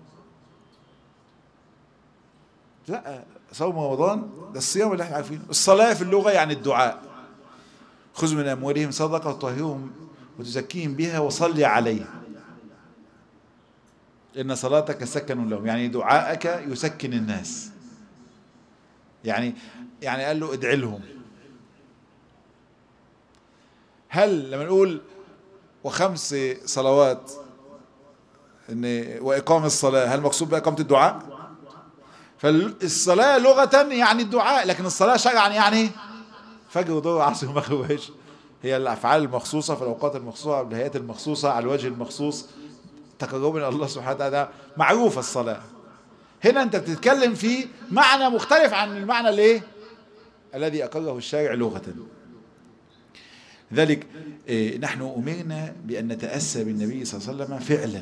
لا صوم رمضان ده الصيام اللي احنا عارفينه الصلاة في اللغة يعني الدعاء خذ من أموالهم صدقة وطهرهم وتزكيهم بها وصلي عليه إن صلاتك سكن لهم يعني دعائك يسكن الناس يعني يعني قال له ادعي لهم هل لما نقول وخمس صلوات ان واقام الصلاه هل مقصود باقامه الدعاء فالصلاه لغه يعني الدعاء لكن الصلاه شرعا يعني فجر وظهر عصر ومغرب وعشاء هي الافعال المخصوصه في الاوقات المخصوصه بالهيئات المخصوصه على الوجه المخصوص تقربا الى الله سبحانه وتعالى معروفه الصلاه هنا انت بتتكلم في معنى مختلف عن المعنى الايه الذي اقره الشارع لغه لذلك إيه نحن امرنا بان نتاسى بالنبي صلى الله عليه وسلم فعلا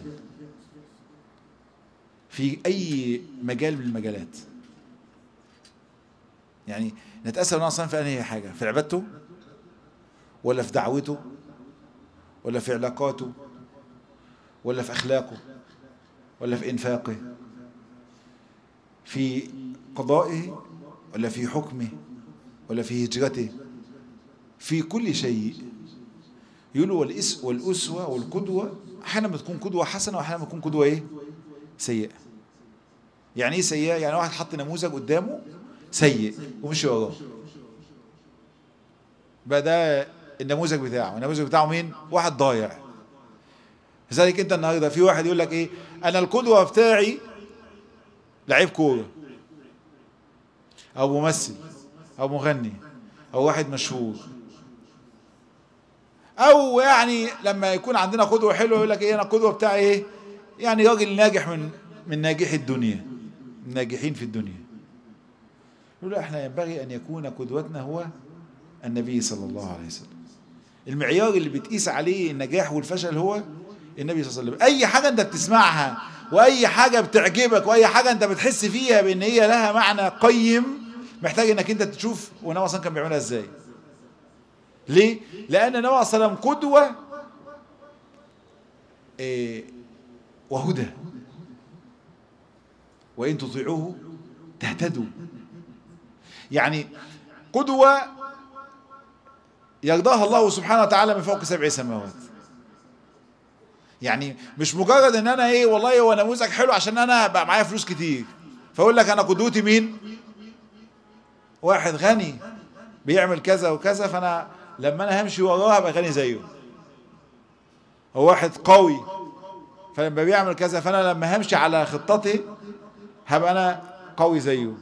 في اي مجال من المجالات يعني نتاسى بالنبي صلى الله عليه وسلم في انهي حاجه في عبادته ولا في دعوته ولا في علاقاته ولا في أخلاقه ولا في إنفاقه في قضائه ولا في حكمه ولا في هجرته في كل شيء يقولوا والإس والأسوة والقدوة أحيانا بتكون قدوة حسنة وأحيانا بتكون قدوة إيه؟ سيئة يعني إيه سيئة؟ يعني واحد حط نموذج قدامه سيء ومشي وراه بقى ده النموذج بتاعه النموذج بتاعه مين؟ واحد ضايع لذلك انت النهارده في واحد يقول لك ايه انا القدوه بتاعي لعيب كوره او ممثل او مغني او واحد مشهور او يعني لما يكون عندنا قدوه حلوه يقول لك ايه انا القدوه بتاعي ايه يعني راجل ناجح من من ناجحي الدنيا من ناجحين في الدنيا يقول احنا ينبغي ان يكون قدوتنا هو النبي صلى الله عليه وسلم المعيار اللي بتقيس عليه النجاح والفشل هو النبي صلى الله عليه وسلم اي حاجه انت بتسمعها واي حاجه بتعجبك واي حاجه انت بتحس فيها بان هي لها معنى قيم محتاج انك انت تشوف والنبي صلى كان بيعملها ازاي ليه لان النبي صلى الله عليه وسلم قدوه إيه وهدى وان تطيعوه تهتدوا يعني قدوه يرضاها الله سبحانه وتعالى من فوق سبع سماوات يعني مش مجرد ان انا ايه والله هو نموذج حلو عشان انا بقى معايا فلوس كتير فاقول لك انا قدوتي مين واحد غني بيعمل كذا وكذا فانا لما انا همشي وراه هبقى غني زيه هو واحد قوي فلما بيعمل كذا فانا لما همشي على خطتي هبقى انا قوي زيه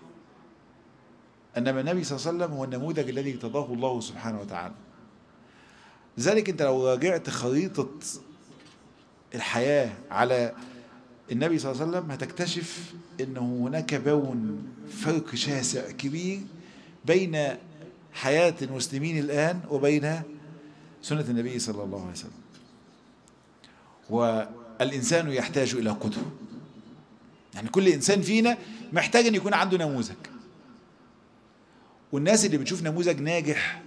انما النبي صلى الله عليه وسلم هو النموذج الذي ارتضاه الله سبحانه وتعالى لذلك انت لو راجعت خريطه الحياة على النبي صلى الله عليه وسلم هتكتشف انه هناك بون فرق شاسع كبير بين حياة المسلمين الآن وبين سنة النبي صلى الله عليه وسلم والإنسان يحتاج إلى قدوة يعني كل إنسان فينا محتاج أن يكون عنده نموذج والناس اللي بتشوف نموذج ناجح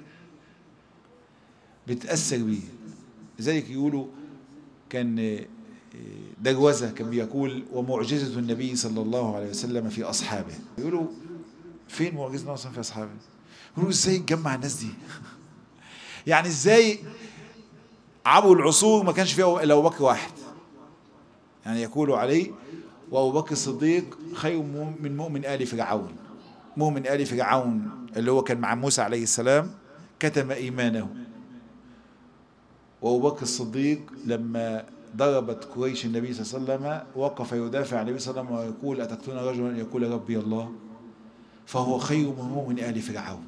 بتأثر بيه لذلك يقولوا كان دجوزة كان بيقول ومعجزة النبي صلى الله عليه وسلم في أصحابه يقولوا فين معجزة النبي في أصحابه يقولوا ازاي تجمع الناس دي يعني ازاي عبوا العصور ما كانش فيها إلا أبو بكر واحد يعني يقولوا عليه وأبو بكر الصديق خير من مؤمن آل فرعون مؤمن آل فرعون اللي هو كان مع موسى عليه السلام كتم إيمانه وابو بكر الصديق لما ضربت قريش النبي صلى الله عليه وسلم وقف يدافع عن النبي صلى الله عليه وسلم ويقول أتقتلون رجلا أن يقول ربي الله فهو خير منه من آل فرعون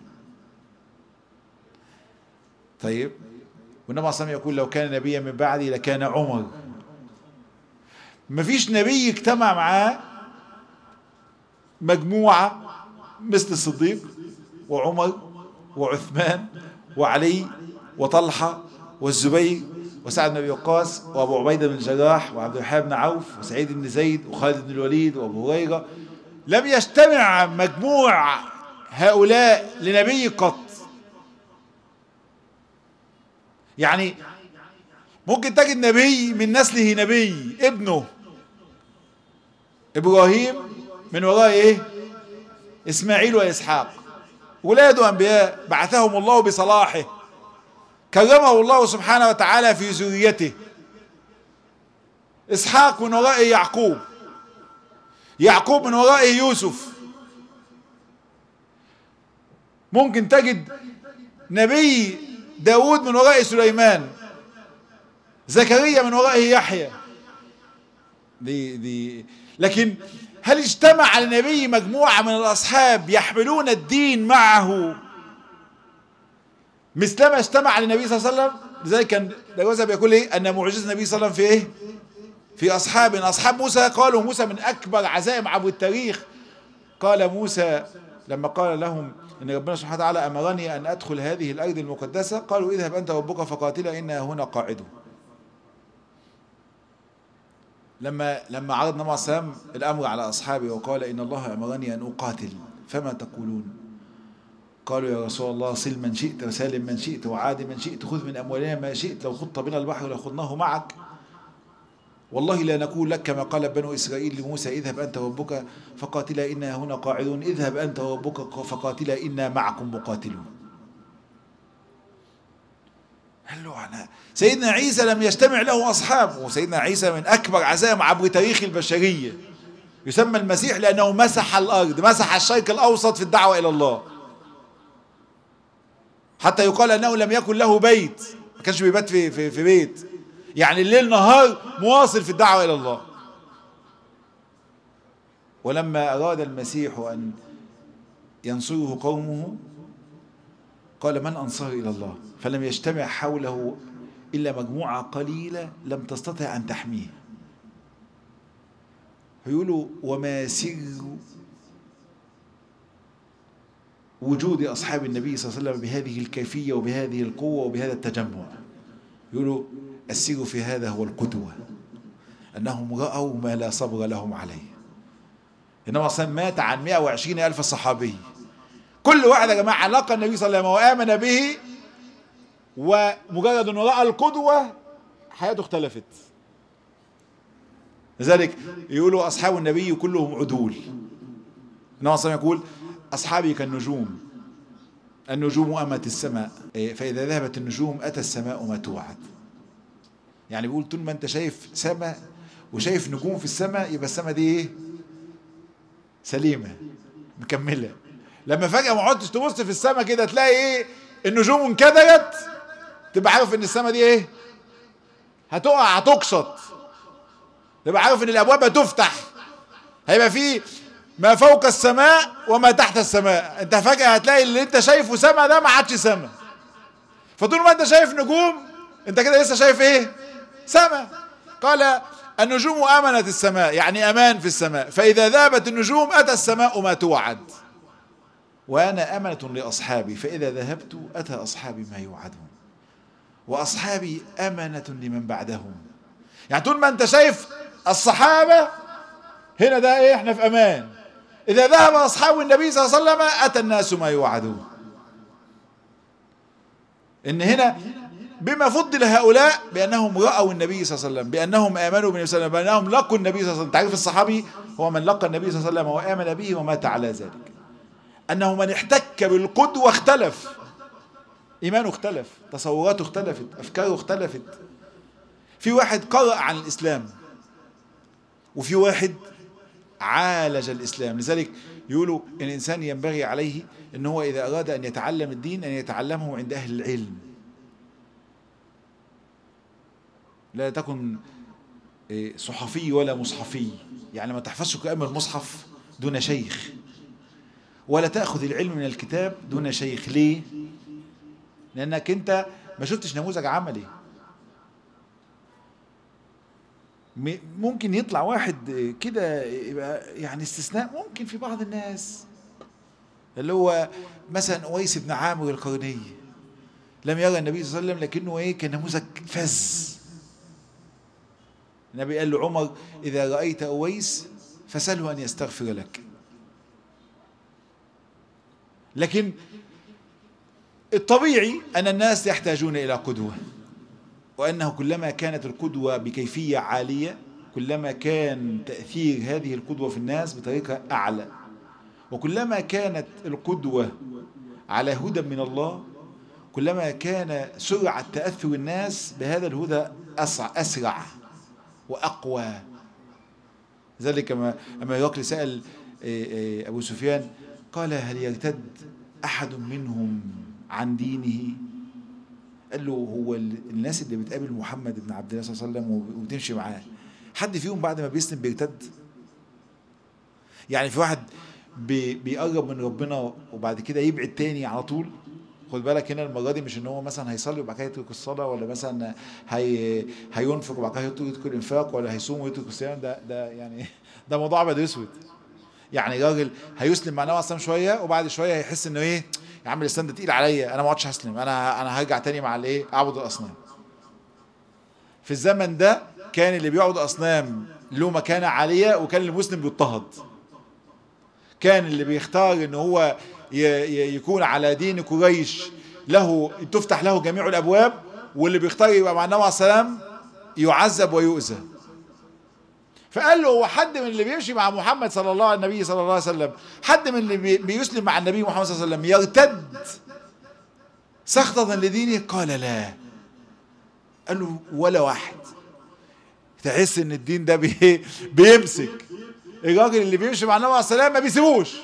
طيب والنبي صلى الله عليه وسلم يقول لو كان نبيا من بعدي لكان عمر مفيش نبي اجتمع معاه مجموعة مثل الصديق وعمر وعثمان وعلي وطلحة والزبير وسعد بن ابي وقاص وابو عبيده بن الجراح وعبد الرحمن بن عوف وسعيد بن زيد وخالد بن الوليد وابو هريره لم يجتمع مجموع هؤلاء لنبي قط يعني ممكن تجد نبي من نسله نبي ابنه ابراهيم من وراء ايه اسماعيل واسحاق ولاده انبياء بعثهم الله بصلاحه كرمه الله سبحانه وتعالى في ذريته اسحاق من وراء يعقوب يعقوب من وراء يوسف ممكن تجد نبي داود من وراء سليمان زكريا من وراء يحيى دي دي لكن هل اجتمع النبي مجموعة من الأصحاب يحملون الدين معه مثلما اجتمع للنبي صلى الله عليه وسلم لذلك كان دروزة بيقول ايه ان معجزة النبي صلى الله عليه وسلم في ايه في اصحاب اصحاب موسى قالوا موسى من اكبر عزائم عبر التاريخ قال موسى لما قال لهم ان ربنا سبحانه وتعالى امرني ان ادخل هذه الارض المقدسة قالوا اذهب انت وربك فقاتلا انا هنا قاعدون لما لما عرض النبي صلى الله عليه وسلم الامر على اصحابه وقال ان الله امرني ان اقاتل فما تقولون قالوا يا رسول الله صل من شئت وسالم من شئت وعاد من شئت خذ من أموالنا ما شئت لو خضت بنا البحر لخضناه معك والله لا نقول لك كما قال بنو إسرائيل لموسى اذهب أنت وربك فقاتلا إنا هنا قاعدون اذهب أنت وربك فقاتلا إنا معكم مقاتلون قال له أنا سيدنا عيسى لم يجتمع له أصحاب وسيدنا عيسى من أكبر عزائم عبر تاريخ البشرية يسمى المسيح لأنه مسح الأرض مسح الشرق الأوسط في الدعوة إلى الله حتى يقال انه لم يكن له بيت ما كانش بيبات في, في, في بيت يعني الليل نهار مواصل في الدعوة الى الله ولما اراد المسيح ان ينصره قومه قال من انصار الى الله فلم يجتمع حوله الا مجموعة قليلة لم تستطع ان تحميه فيقولوا وما سر وجود أصحاب النبي صلى الله عليه وسلم بهذه الكيفية وبهذه القوة وبهذا التجمع يقولوا السر في هذا هو القدوة أنهم رأوا ما لا صبر لهم عليه إنما أصلا مات عن 120 ألف صحابي كل واحد يا جماعة لقى النبي صلى الله عليه وسلم وآمن به ومجرد أنه رأى القدوة حياته اختلفت لذلك يقولوا أصحاب النبي كلهم عدول إنما أصلا يقول أصحابي كالنجوم النجوم أمت السماء فإذا ذهبت النجوم أتى السماء ما توعد يعني بيقول طول ما أنت شايف سماء وشايف نجوم في السماء يبقى السماء دي إيه سليمة مكملة لما فجأة ما عدتش تبص في السماء كده تلاقي إيه النجوم انكدرت تبقى عارف إن السماء دي إيه هتقع هتقشط تبقى عارف إن الأبواب هتفتح هيبقى فيه ما فوق السماء وما تحت السماء انت فجأة هتلاقي اللي انت شايفه سما ده ما عادش سما فطول ما انت شايف نجوم انت كده لسه شايف ايه سما قال النجوم امنت السماء يعني امان في السماء فاذا ذهبت النجوم اتى السماء ما توعد وانا امنة لاصحابي فاذا ذهبت اتى اصحابي ما يوعدون واصحابي امنة لمن بعدهم يعني طول ما انت شايف الصحابة هنا ده ايه احنا في امان إذا ذهب أصحاب النبي صلى الله عليه وسلم أتى الناس ما يوعدون إن هنا بما فضل هؤلاء بأنهم رأوا النبي صلى الله عليه وسلم بأنهم آمنوا بالنبي صلى الله عليه وسلم بأنهم لقوا النبي صلى الله عليه وسلم تعرف الصحابي هو من لقى النبي صلى الله عليه وسلم وآمن به ومات على ذلك أنه من احتك بالقدوة اختلف إيمانه اختلف تصوراته اختلفت أفكاره اختلفت في واحد قرأ عن الإسلام وفي واحد عالج الإسلام لذلك يقولوا إن الإنسان ينبغي عليه إن هو إذا أراد أن يتعلم الدين أن يتعلمه عند أهل العلم لا تكن إيه، صحفي ولا مصحفي يعني ما تحفظش القرآن من المصحف دون شيخ ولا تأخذ العلم من الكتاب دون شيخ ليه؟ لأنك أنت ما شفتش نموذج عملي م- ممكن يطلع واحد كده يبقى يعني استثناء ممكن في بعض الناس اللي هو مثلا أويس بن عامر القرني لم يرى النبي صلى الله عليه وسلم لكنه ايه كان نموذج فز النبي قال له عمر إذا رأيت أويس فسأله أن يستغفر لك لكن الطبيعي أن الناس يحتاجون إلى قدوة وأنه كلما كانت القدوة بكيفية عالية كلما كان تأثير هذه القدوة في الناس بطريقة أعلى وكلما كانت القدوة على هدى من الله كلما كان سرعة تأثر الناس بهذا الهدى أسرع, أسرع وأقوى ذلك ما أما هرقل سأل إيه، إيه، أبو سفيان قال هل يرتد أحد منهم عن دينه قال له هو ال- الناس اللي بتقابل محمد بن عبد الله صلى الله عليه وسلم وب- وبتمشي معاه حد فيهم بعد ما بيسلم بيرتد يعني في واحد بي- بيقرب من ربنا وبعد كده يبعد تاني على طول خد بالك هنا المره دي مش ان هو مثلا هيصلي وبعد كده يترك الصلاه ولا مثلا هي هينفق وبعد كده يترك الانفاق ولا هيصوم ويترك الصيام ده ده يعني ده موضوع ابيض اسود يعني راجل هيسلم مع النبي عليه الصلاة والسلام شويه وبعد شويه هيحس انه ايه يا عم الاسلام ده تقيل عليا انا ما عادش هسلم انا انا هرجع تاني مع الايه اعبد الاصنام في الزمن ده كان اللي بيعبد اصنام له مكانه عاليه وكان المسلم بيضطهد كان اللي بيختار ان هو ي- ي- يكون على دين قريش له تفتح له جميع الابواب واللي بيختار يبقى مع النبي عليه السلام يعذب ويؤذى فقال له هو حد من اللي بيمشي مع محمد صلى الله عليه النبي صلى الله عليه وسلم حد من اللي بي- بيسلم مع النبي محمد صلى الله عليه وسلم يرتد سخطة لدينه قال لا قال له ولا واحد تحس ان الدين ده بي بيمسك الراجل اللي بيمشي مع النبي عليه السلام ما بيسيبوش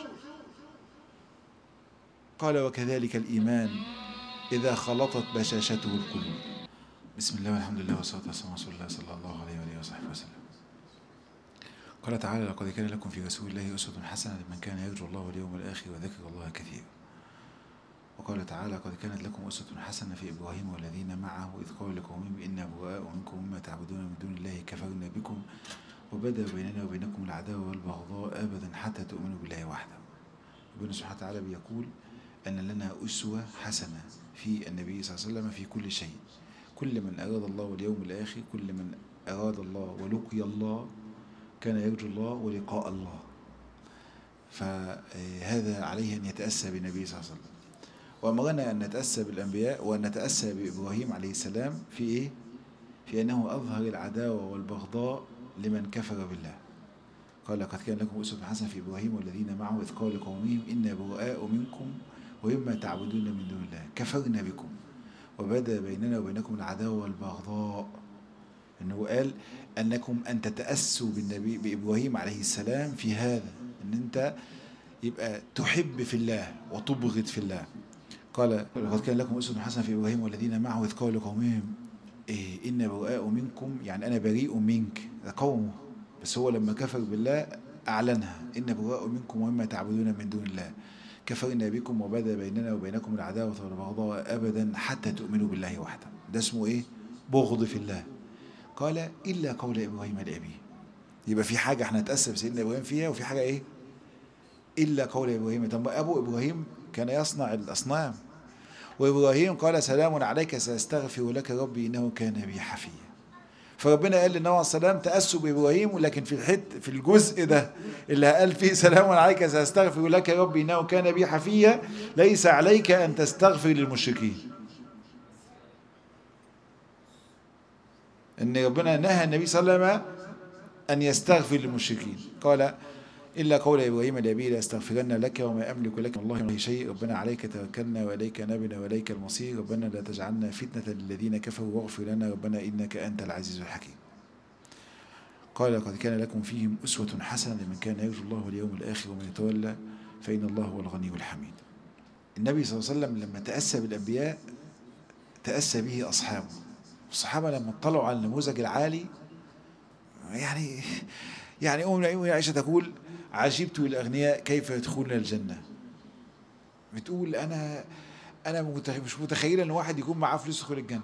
قال وكذلك الإيمان إذا خلطت بشاشته القلوب بسم الله والحمد لله والصلاة والسلام على رسول الله صلى الله عليه وآله وصحبه وسلم قال تعالى لقد كان لكم في رسول الله أسوة حسنة لمن كان يرجو الله واليوم الآخر وذكر الله كثيرا وقال تعالى قد كانت لكم أسوة حسنة في إبراهيم والذين معه إذ قالوا لقومهم إنا براء منكم مما تعبدون من دون الله كفرنا بكم وبدأ بيننا وبينكم العداوة والبغضاء أبدا حتى تؤمنوا بالله وحده ربنا سبحانه وتعالى بيقول أن لنا أسوة حسنة في النبي صلى الله عليه وسلم في كل شيء كل من أراد الله واليوم الآخر كل من أراد الله ولقي الله كان يرجو الله ولقاء الله فهذا عليه أن يتأسى بالنبي صلى الله عليه وسلم وأمرنا أن نتأسى بالأنبياء وأن نتأسى بإبراهيم عليه السلام في إيه؟ في أنه أظهر العداوة والبغضاء لمن كفر بالله قال لقد كان لكم أسوة حسنة في إبراهيم والذين معه إذ قالوا لقومهم إنا براء منكم ومما تعبدون من دون الله كفرنا بكم وبدا بيننا وبينكم العداوة والبغضاء انه قال انكم ان تتاسوا بالنبي بابراهيم عليه السلام في هذا ان انت يبقى تحب في الله وتبغض في الله قال لقد كان لكم اسوه حسنه في ابراهيم والذين معه اذ قالوا لقومهم إيه إن براء منكم يعني أنا بريء منك ده قومه بس هو لما كفر بالله أعلنها إن براء منكم ومما تعبدون من دون الله كفرنا بكم وبدا بيننا وبينكم العداوة والبغضاء أبدا حتى تؤمنوا بالله وحده ده اسمه إيه بغض في الله قال إلا قول إبراهيم لأبيه يبقى في حاجة احنا نتأسى بسيدنا إبراهيم فيها وفي حاجة إيه إلا قول إبراهيم طب أبو إبراهيم كان يصنع الأصنام وإبراهيم قال سلام عليك سأستغفر لك ربي إنه كان بي حفيا فربنا قال للنبي عليه السلام تأسوا بإبراهيم ولكن في الحت في الجزء ده اللي قال فيه سلام عليك سأستغفر لك ربي إنه كان بي حفيا ليس عليك أن تستغفر للمشركين ان ربنا نهى النبي صلى الله عليه وسلم ان يستغفر للمشركين قال الا قول ابراهيم لابيه لاستغفرن لك وما املك لك من الله شيء ربنا عليك توكلنا واليك نبنا واليك المصير ربنا لا تجعلنا فتنه للذين كفروا واغفر لنا ربنا انك انت العزيز الحكيم قال لقد كان لكم فيهم اسوه حسنه لمن كان يرجو الله واليوم الاخر ومن يتولى فان الله هو الغني الحميد النبي صلى الله عليه وسلم لما تاسى بالانبياء تاسى به اصحابه الصحابة لما اطلعوا على النموذج العالي يعني يعني ام المؤمنين عائشه تقول عجبت للاغنياء كيف يدخلون الجنه بتقول انا انا متخ- مش متخيله ان واحد يكون معاه فلوس يدخل الجنه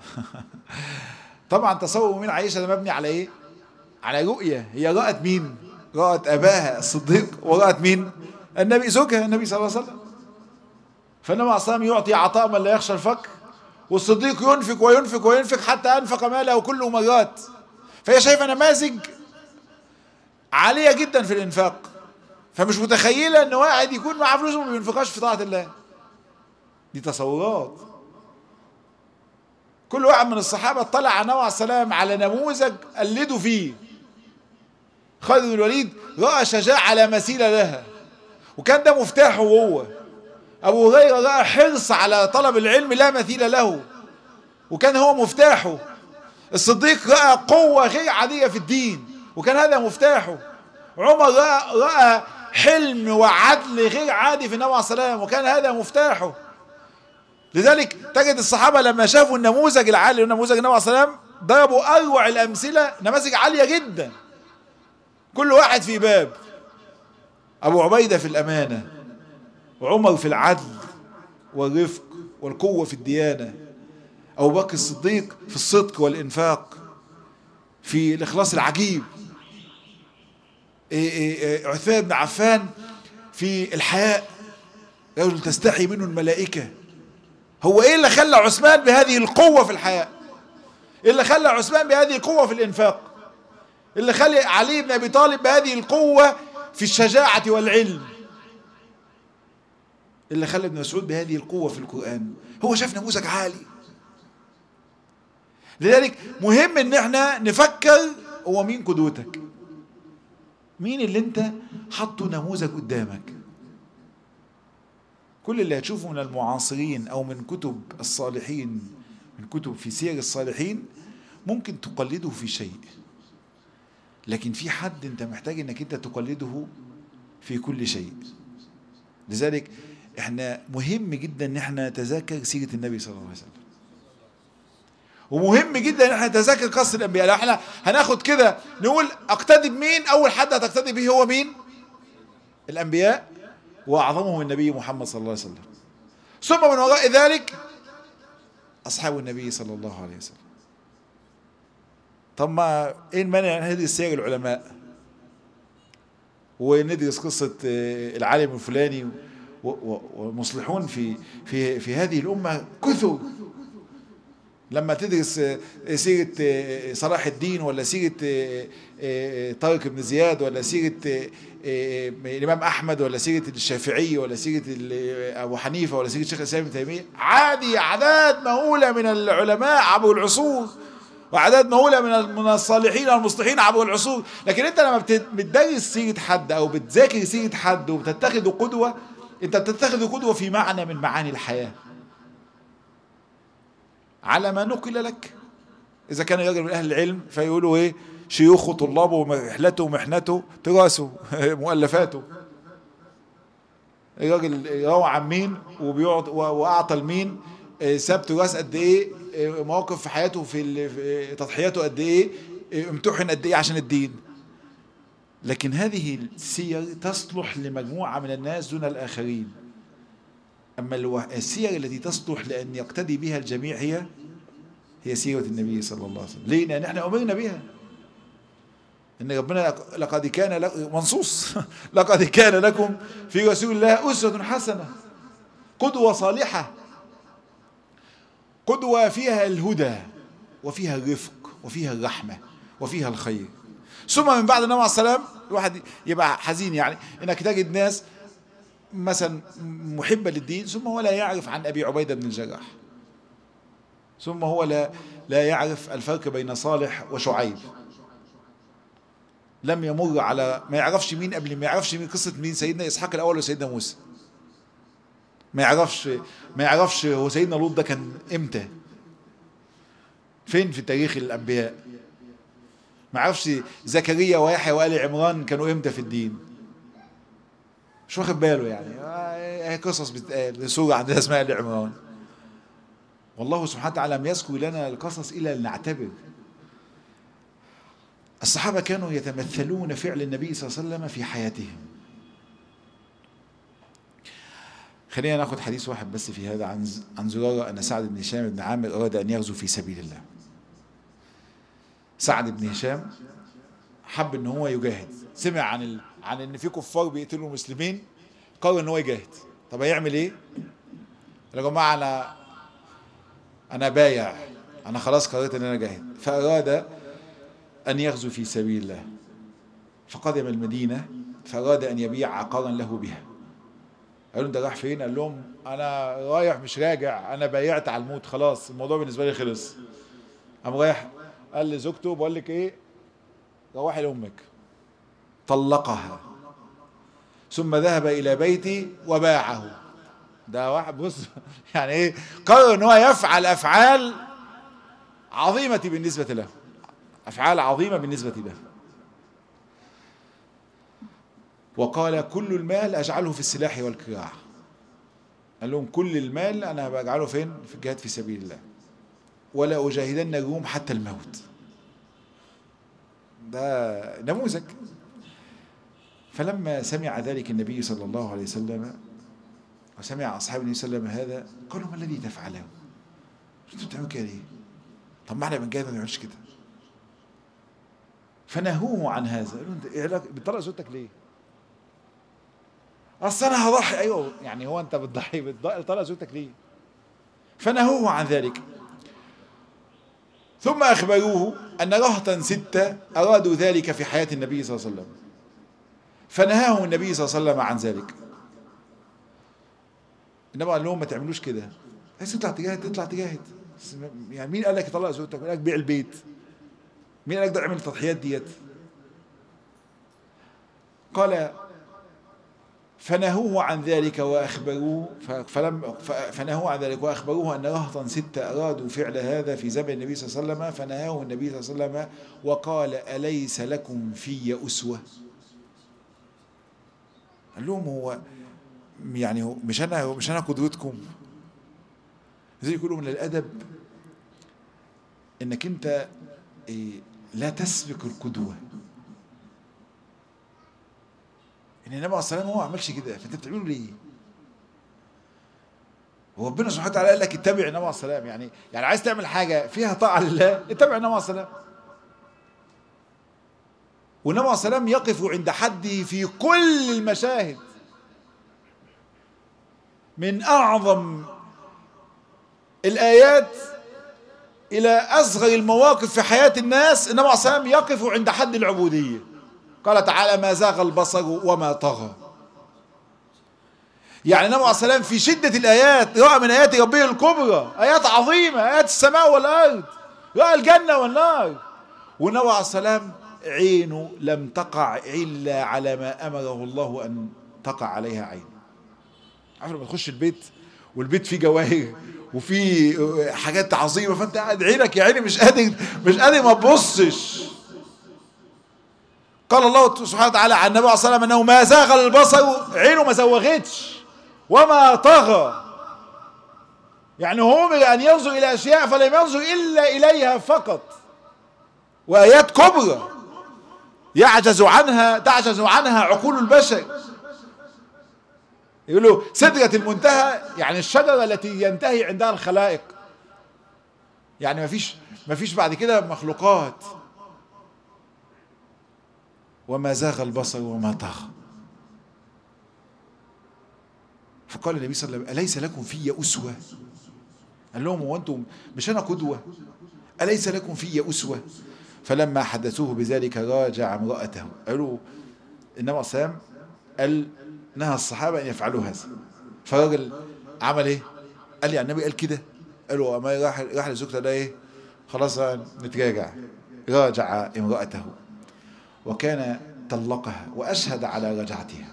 طبعا تصور من عائشه ده مبني على ايه على رؤيه هي رأت مين رأت اباها الصديق ورأت مين النبي زوجها النبي صلى الله عليه وسلم فالنبي عليه الصلاه والسلام يعطي عطاء من لا يخشى الفقر والصديق ينفق وينفق وينفق حتى انفق ماله كله مرات فهي شايفه نماذج عاليه جدا في الانفاق فمش متخيله ان واحد يكون معاه فلوس وما بينفقهاش في طاعه الله دي تصورات كل واحد من الصحابه اطلع على النبي عليه السلام على نموذج قلدوا فيه خالد بن الوليد راى شجاعه لا مثيل لها وكان ده مفتاحه هو ابو هريره راى حرص على طلب العلم لا مثيل له وكان هو مفتاحه الصديق راى قوه غير عاديه في الدين وكان هذا مفتاحه عمر راى, رأى حلم وعدل غير عادي في النبي عليه الصلاه والسلام وكان هذا مفتاحه لذلك تجد الصحابه لما شافوا النموذج العالي ونموذج النبي عليه الصلاه والسلام ضربوا اروع الامثله نماذج عاليه جدا كل واحد في باب ابو عبيده في الامانه وعمر في العدل والرفق والقوه في الديانه ابو بكر الصديق في الصدق والانفاق في الاخلاص العجيب إيه إيه إيه عثمان بن عفان في الحياء رجل تستحي منه الملائكه هو ايه اللي خلى عثمان بهذه القوه في الحياء إيه اللي خلى عثمان بهذه القوه في الانفاق اللي خلى علي بن ابي طالب بهذه القوه في الشجاعه والعلم اللي خلى ابن مسعود بهذه القوه في القران هو شاف نموذج عالي لذلك مهم ان احنا نفكر هو مين قدوتك مين اللي انت حطه نموذج قدامك كل اللي هتشوفه من المعاصرين او من كتب الصالحين من كتب في سير الصالحين ممكن تقلده في شيء لكن في حد انت محتاج انك انت تقلده في كل شيء لذلك احنا مهم جدا ان احنا نتذاكر سيرة النبي صلى الله عليه وسلم ومهم جدا ان احنا نتذاكر قصة الانبياء لو احنا هناخد كده نقول اقتدي بمين اول حد هتقتدي به هو مين الانبياء واعظمهم النبي محمد صلى الله عليه وسلم ثم من وراء ذلك اصحاب النبي صلى الله عليه وسلم طب ما ايه المانع ان ندرس سير العلماء وندرس قصة العالم الفلاني ومصلحون في في في هذه الأمة كثر لما تدرس سيرة صلاح الدين ولا سيرة طارق بن زياد ولا سيرة الإمام أحمد ولا سيرة الشافعي ولا سيرة أبو حنيفة ولا سيرة شيخ الإسلام ابن تيمية عادي أعداد مهولة من العلماء عبر العصور وأعداد مهولة من من الصالحين والمصلحين عبر العصور لكن أنت لما بتدرس سيرة حد أو بتذاكر سيرة حد وبتتخذه قدوة أنت بتتخذه قدوة في معنى من معاني الحياة على ما نقل لك إذا كان راجل من أهل العلم فيقولوا إيه شيوخه طلابه ورحلته ومحنته تراثه مؤلفاته الراجل روى عن مين وبيقعد واعطى لمين ساب تراث قد ايه مواقف في حياته في تضحياته قد ايه امتحن قد ايه عشان الدين لكن هذه السير تصلح لمجموعة من الناس دون الآخرين أما السير التي تصلح لأن يقتدي بها الجميع هي هي سيرة النبي صلى الله عليه وسلم ليه؟ لأن احنا أمرنا بها ان ربنا لقد كان لك منصوص لقد كان لكم في رسول الله اسوه حسنه قدوه صالحه قدوه فيها الهدى وفيها الرفق وفيها الرحمه وفيها الخير ثم من بعد النبي عليه السلام الواحد يبقى حزين يعني انك تجد ناس مثلا محبه للدين ثم هو لا يعرف عن ابي عبيده بن الجراح ثم هو لا لا يعرف الفرق بين صالح وشعيب لم يمر على ما يعرفش مين قبل ما يعرفش مين قصة مين سيدنا إسحاق الأول وسيدنا موسى ما يعرفش ما يعرفش هو سيدنا لوط ده كان إمتى فين في تاريخ الأنبياء ما يعرفش زكريا ويحيى وآل عمران كانوا إمتى في الدين مش واخد باله يعني هي قصص بتتقال سورة عندها اسمها آل عمران والله سبحانه وتعالى لم يذكر لنا القصص إلا لنعتبر الصحابة كانوا يتمثلون فعل النبي صلى الله عليه وسلم في حياتهم خلينا ناخد حديث واحد بس في هذا عن عن زرارة أن سعد بن هشام بن عامر أراد أن يغزو في سبيل الله سعد بن هشام حب ان هو يجاهد سمع عن ال... عن ان في كفار بيقتلوا المسلمين قرر ان هو يجاهد طب هيعمل ايه يا جماعه انا انا بايع انا خلاص قررت ان انا اجاهد فاراد ان يغزو في سبيل الله فقدم المدينه فاراد ان يبيع عقارا له بها قالوا ده راح فين قال لهم انا رايح مش راجع انا بايعت على الموت خلاص الموضوع بالنسبه لي خلص قام رايح قال لزوجته بقول لك ايه روحي لامك طلقها ثم ذهب الى بيتي وباعه ده واحد بص يعني ايه قرر ان هو يفعل افعال عظيمه بالنسبه له افعال عظيمه بالنسبه له وقال كل المال اجعله في السلاح والكراع قال لهم كل المال انا بجعله فين في الجهاد في سبيل الله ولا اجاهدن الروم حتى الموت ده نموذج فلما سمع ذلك النبي صلى الله عليه وسلم وسمع اصحاب النبي صلى الله عليه وسلم هذا قالوا ما الذي تفعله؟ انتوا بتعملوا كده ليه؟ طب ما احنا بنجاهد ما نعملش كده فنهوه عن هذا قالوا انت ايه علاقة بتطلع صوتك ليه؟ اصل انا هضحي ايوه يعني هو انت بتضحي بتطلع صوتك ليه؟ فنهوه عن ذلك ثم أخبروه أن رهطا ستة أرادوا ذلك في حياة النبي صلى الله عليه وسلم فنهاهم النبي صلى الله عليه وسلم عن ذلك إنما قال لهم ما تعملوش كده عايز تطلع تجاهد تطلع تجاهد يعني مين قال لك طلع زوجتك قال لك بيع البيت مين قال لك ده اعمل التضحيات ديت قال فنهوه عن ذلك واخبروه فلم فنهوه عن ذلك واخبروه ان رهطا سته ارادوا فعل هذا في زمن النبي صلى الله عليه وسلم فنهاه النبي صلى الله عليه وسلم وقال اليس لكم في اسوه قال لهم هو يعني مش انا مش انا قدوتكم زي يقولوا من الادب انك انت لا تسبق القدوه ان النبي عليه الصلاه والسلام هو ما عملش كده فانت بتعمله ليه؟ وربنا سبحانه وتعالى قال لك اتبع النبي عليه الصلاه والسلام يعني يعني عايز تعمل حاجه فيها طاعه لله اتبع النبي عليه الصلاه والسلام والنبي عليه الصلاه والسلام يقف عند حده في كل المشاهد من اعظم الايات الى اصغر المواقف في حياه الناس النبي عليه الصلاه والسلام يقف عند حد العبوديه قال تعالى ما زاغ البصر وما طغى يعني النبي عليه السلام في شدة الآيات رأى من آيات ربه الكبرى آيات عظيمة آيات السماء والأرض رأى الجنة والنار والنبي عليه السلام عينه لم تقع إلا على ما أمره الله أن تقع عليها عين عارف لما تخش البيت والبيت فيه جواهر وفيه حاجات عظيمة فأنت قاعد عينك يا عيني مش قادر مش قادر ما تبصش قال الله سبحانه وتعالى عن النبي عليه الصلاه والسلام انه ما زاغ البصر عينه ما زوغتش وما طغى يعني هو امر ان ينظر الى اشياء فلم ينظر الا اليها فقط وايات كبرى يعجز عنها تعجز عنها عقول البشر يقولوا سدرة المنتهى يعني الشجرة التي ينتهي عندها الخلائق يعني ما فيش ما فيش بعد كده مخلوقات وما زاغ البصر وما طغى فقال النبي صلى الله عليه وسلم أليس لكم في أسوة قال لهم هو أنتم مش أنا قدوة أليس لكم في أسوة فلما حدثوه بذلك راجع امرأته قالوا النبي صلى الله عليه وسلم قال نهى الصحابة أن يفعلوا هذا فالراجل عمل إيه؟ قال لي النبي قال كده قالوا ما راح راح لزوجته ده إيه؟ خلاص نتراجع راجع امرأته وكان طلقها وأشهد على رجعتها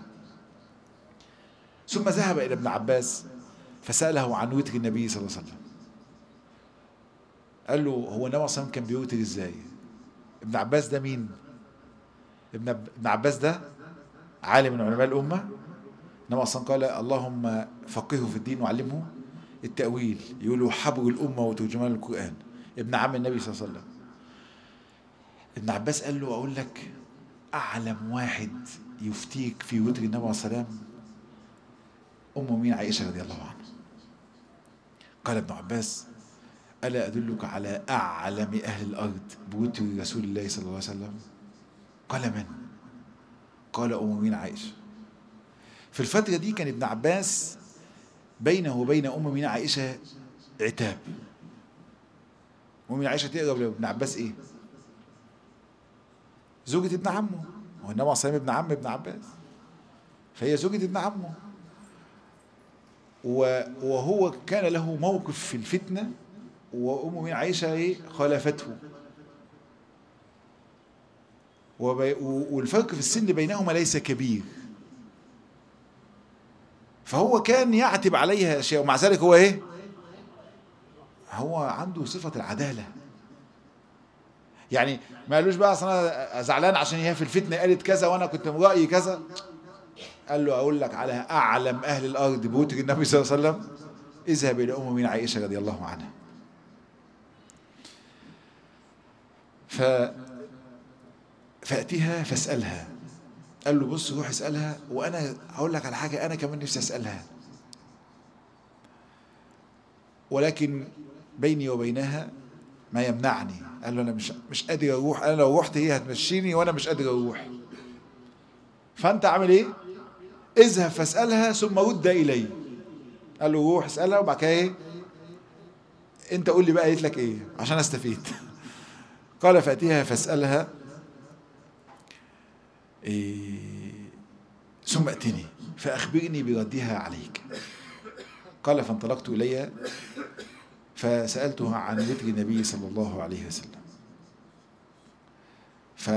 ثم ذهب إلى ابن عباس فسأله عن وتر النبي صلى الله عليه وسلم قال له هو النبي صلى الله عليه وسلم كان بيوتر ازاي ابن عباس ده مين ابن ابن عباس ده عالم من علماء الأمة النبي صلى الله عليه وسلم قال اللهم فقهه في الدين وعلمه التأويل يقولوا حبر الأمة وترجمان القرآن ابن عم النبي صلى الله عليه وسلم ابن عباس قال له اقول لك اعلم واحد يفتيك في وتر النبي عليه السلام ام مين عائشه رضي الله عنها قال ابن عباس الا ادلك على اعلم اهل الارض بوتر رسول الله صلى الله عليه وسلم قال من قال ام مين عائشه في الفتره دي كان ابن عباس بينه وبين ام مين عائشه عتاب ام مين عائشه تقرب لابن عباس ايه زوجة ابن عمه هو النبي عليه الصلاة ابن عم ابن عباس فهي زوجة ابن عمه وهو كان له موقف في الفتنة وأم من عائشة إيه خالفته والفرق في السن بينهما ليس كبير فهو كان يعتب عليها أشياء ومع ذلك هو إيه هو عنده صفة العدالة يعني ما قالوش بقى اصل انا زعلان عشان هي في الفتنه قالت كذا وانا كنت من رايي كذا قال له اقول لك على اعلم اهل الارض بوتر النبي صلى الله عليه وسلم اذهب الى ام من عائشه رضي الله عنها ف فاتيها فاسالها قال له بص روح اسالها وانا هقول لك على حاجه انا كمان نفسي اسالها ولكن بيني وبينها ما يمنعني قال له انا مش مش قادر اروح انا لو رحت هي هتمشيني وانا مش قادر اروح فانت عامل ايه اذهب فاسالها ثم رد الي قال له روح اسالها وبعد كده ايه انت قول لي بقى قالت لك ايه عشان استفيد قال فاتيها فاسالها إيه ثم اتني فاخبرني بردها عليك قال فانطلقت اليها فسألتها عن وتر النبي صلى الله عليه وسلم ف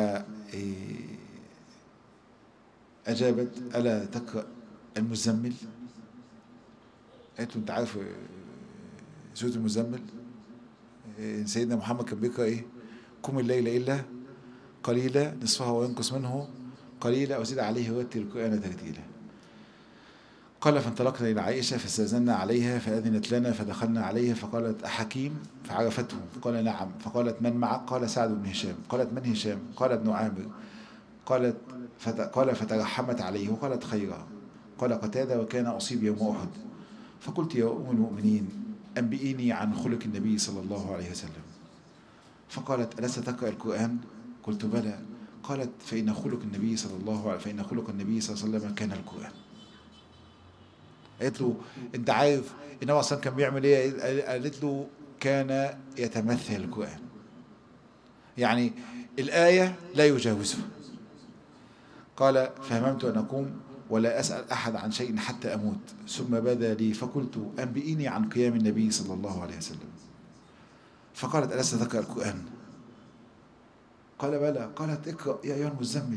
أجابت ألا تقرأ المزمل قالت له أنت عارف سورة المزمل سيدنا محمد كان بيقرأ إيه قم الليل إلا قليلا نصفها وينقص منه قليلا أو زيد عليه ورتل القرآن ترتيلا قال فانطلقنا إلى عائشة فاستأذنا عليها فأذنت لنا فدخلنا عليها فقالت أحكيم فعرفته قال نعم فقالت من معك قال سعد بن هشام قالت من هشام قال ابن عامر قالت فت... قال فترحمت عليه وقالت خيرا قال قتادة وكان أصيب يوم أحد فقلت يا أم المؤمنين أنبئيني عن خلق النبي صلى الله عليه وسلم فقالت ألست تقرأ القرآن قلت بلى قالت فإن خلق النبي صلى الله عليه فإن خلق النبي صلى الله عليه وسلم كان القرآن قالت له انت عارف النبي اصلا كان بيعمل ايه قالت له كان يتمثل القران يعني الايه لا يجاوزه قال فهممت ان اقوم ولا اسال احد عن شيء حتى اموت ثم بدا لي فقلت انبئيني عن قيام النبي صلى الله عليه وسلم فقالت الست تقرا القران قال بلى قالت اقرا يا ايها المزمل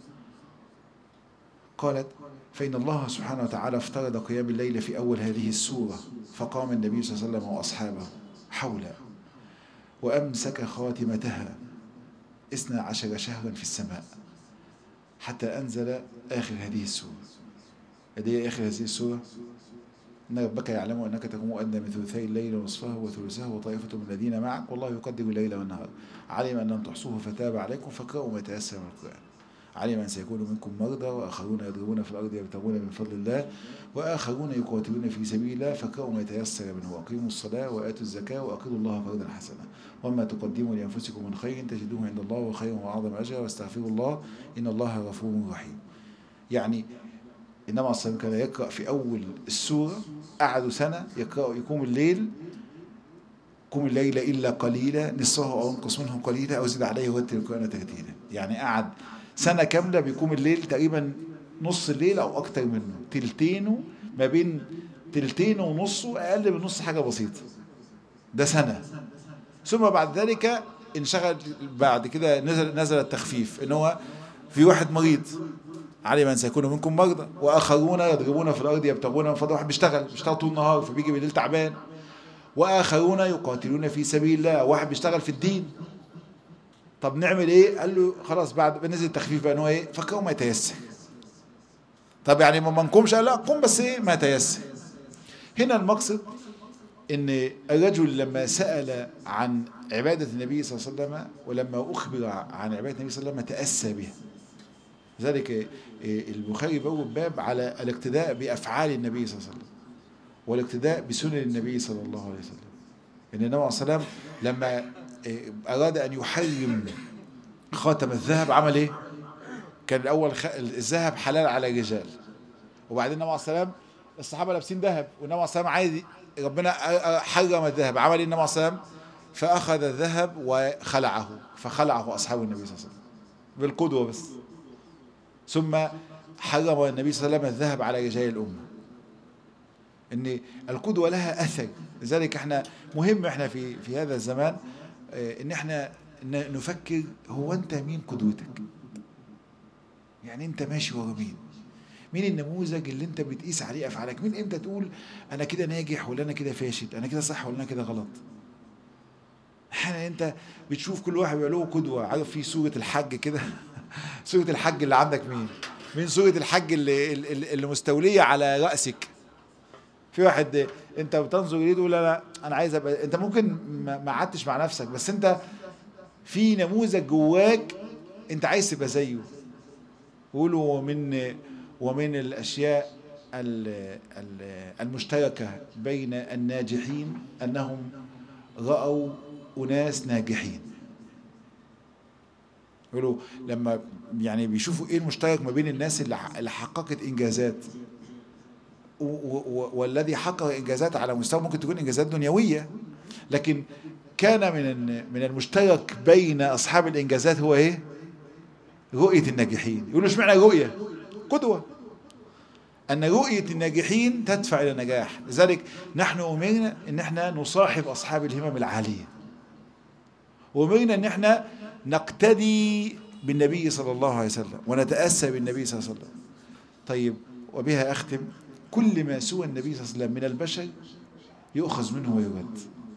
قالت فإن الله سبحانه وتعالى افترض قيام الليل في أول هذه السورة فقام النبي صلى الله عليه وسلم وأصحابه حولا وأمسك خاتمتها اثنا عشر شهرا في السماء حتى أنزل آخر هذه السورة هذه آخر هذه السورة إن ربك يعلم أنك تقوم أدنى من ثلثي الليل ونصفه وثلثه وطائفة من الذين معك والله يقدر الليل والنهار علم أن لم تحصوه فتاب عليكم فاقرأوا ما تيسر من القرآن علم أن سيكون منكم مرضى وآخرون يضربون في الأرض يبتغون من فضل الله وآخرون يقاتلون في سبيل الله فاقرأوا ما يتيسر منه وأقيموا الصلاة وآتوا الزكاة وأقرضوا الله قرضا حسنا وما تقدموا لأنفسكم من خير تجدوه عند الله وخير وأعظم أجرا واستغفروا الله إن الله غفور رحيم يعني إنما أصلا كان يقرأ في أول السورة قعدوا سنة يقرأ يقوم الليل قم الليل إلا قليلا نصفه أو انقص منه قليلا أو زد عليه وتر القرآن ترتيلا يعني قعد سنة كاملة بيقوم الليل تقريبا نص الليل أو أكتر منه تلتينه ما بين تلتين ونصه أقل من نص حاجة بسيطة ده سنة ثم بعد ذلك انشغل بعد كده نزل نزل التخفيف ان هو في واحد مريض علم ان سيكون منكم مرضى واخرون يضربون في الارض يبتغون من فضل واحد بيشتغل بيشتغل طول النهار فبيجي بالليل تعبان واخرون يقاتلون في سبيل الله واحد بيشتغل في الدين طب نعمل ايه قال له خلاص بعد نزل التخفيف بقى ان هو ايه فقروا ما يتيسر طب يعني ما نقومش قال لا قوم بس ايه ما يتيسر هنا المقصد ان الرجل لما سأل عن عبادة النبي صلى الله عليه وسلم ولما أخبر عن عبادة النبي صلى الله عليه وسلم تأسى بها ذلك البخاري بوب باب على الاقتداء بأفعال النبي صلى الله عليه وسلم والاقتداء بسنن النبي صلى الله عليه وسلم إن النبي عليه الصلاة والسلام لما أراد أن يحرم خاتم الذهب عمل إيه؟ كان الأول الذهب حلال على الرجال وبعدين النبي عليه الصلاة والسلام الصحابة لابسين ذهب والنبي عليه الصلاة والسلام عايز ربنا حرم الذهب عمل إيه النبي عليه الصلاة والسلام؟ فأخذ الذهب وخلعه فخلعه أصحاب النبي صلى الله عليه وسلم بالقدوة بس ثم حرم النبي صلى الله عليه وسلم الذهب على رجال الأمة ان القدوة لها أثر لذلك احنا مهم احنا في في هذا الزمان ان احنا نفكر هو انت مين قدوتك يعني انت ماشي ورا مين مين النموذج اللي انت بتقيس عليه افعالك مين امتى تقول انا كده ناجح ولا انا كده فاشل انا كده صح ولا انا كده غلط احيانا انت بتشوف كل واحد بيبقى له قدوه عارف في سوره الحج كده سوره الحج اللي عندك مين مين سوره الحج اللي اللي مستوليه على راسك في واحد انت بتنظر اليه تقول لا انا عايز ابقى انت ممكن ما قعدتش مع نفسك بس انت في نموذج جواك انت عايز تبقى زيه قولوا ومن ومن الاشياء المشتركه بين الناجحين انهم راوا اناس ناجحين يقولوا لما يعني بيشوفوا ايه المشترك ما بين الناس اللي حققت انجازات والذي حقق انجازات على مستوى ممكن تكون انجازات دنيويه لكن كان من من المشترك بين اصحاب الانجازات هو ايه؟ رؤيه الناجحين يقولوا اشمعنى رؤيه؟ قدوه ان رؤيه الناجحين تدفع الى النجاح لذلك نحن امرنا ان احنا نصاحب اصحاب الهمم العاليه وامرنا ان احنا نقتدي بالنبي صلى الله عليه وسلم ونتاسى بالنبي صلى الله عليه وسلم طيب وبها اختم كل ما سوى النبي صلى الله عليه وسلم من البشر يؤخذ منه ويرد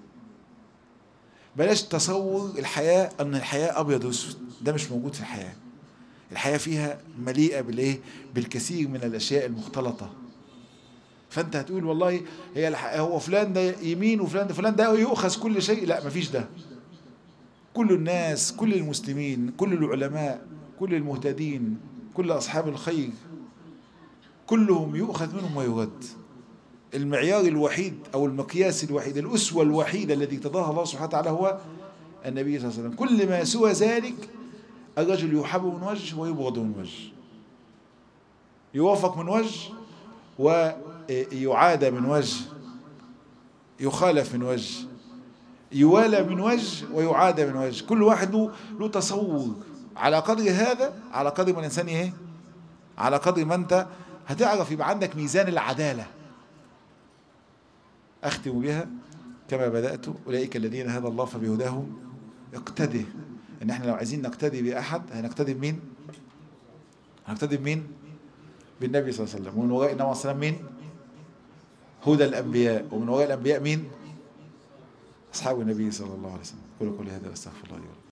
بلاش تصور الحياة أن الحياة أبيض وأسود ده مش موجود في الحياة الحياة فيها مليئة بالإيه؟ بالكثير من الأشياء المختلطة فأنت هتقول والله هي هو فلان ده يمين وفلان ده فلان ده يؤخذ كل شيء لا مفيش ده كل الناس كل المسلمين كل العلماء كل المهتدين كل أصحاب الخير كلهم يؤخذ منهم ويرد المعيار الوحيد أو المقياس الوحيد الأسوة الوحيدة الذي اقتضاها الله سبحانه وتعالى هو النبي صلى الله عليه وسلم كل ما سوى ذلك الرجل يحب من وجه ويبغض من وجه يوافق من وجه ويعاد من وجه يخالف من وجه يوالى من وجه ويعاد من وجه كل واحد له له تصور على قدر هذا على قدر ما الانسان ايه على قدر ما انت هتعرف يبقى عندك ميزان العداله اختم بها كما بدات اولئك الذين هدى الله فبهداهم اقتدي ان احنا لو عايزين نقتدي باحد هنقتدي بمين هنقتدي بمين بالنبي صلى الله عليه وسلم ومن وراء النبي صلى الله عليه وسلم مين هدى الانبياء ومن وراء الانبياء مين اصحاب النبي صلى الله عليه وسلم قولوا قولي هذا واستغفر الله لي ولكم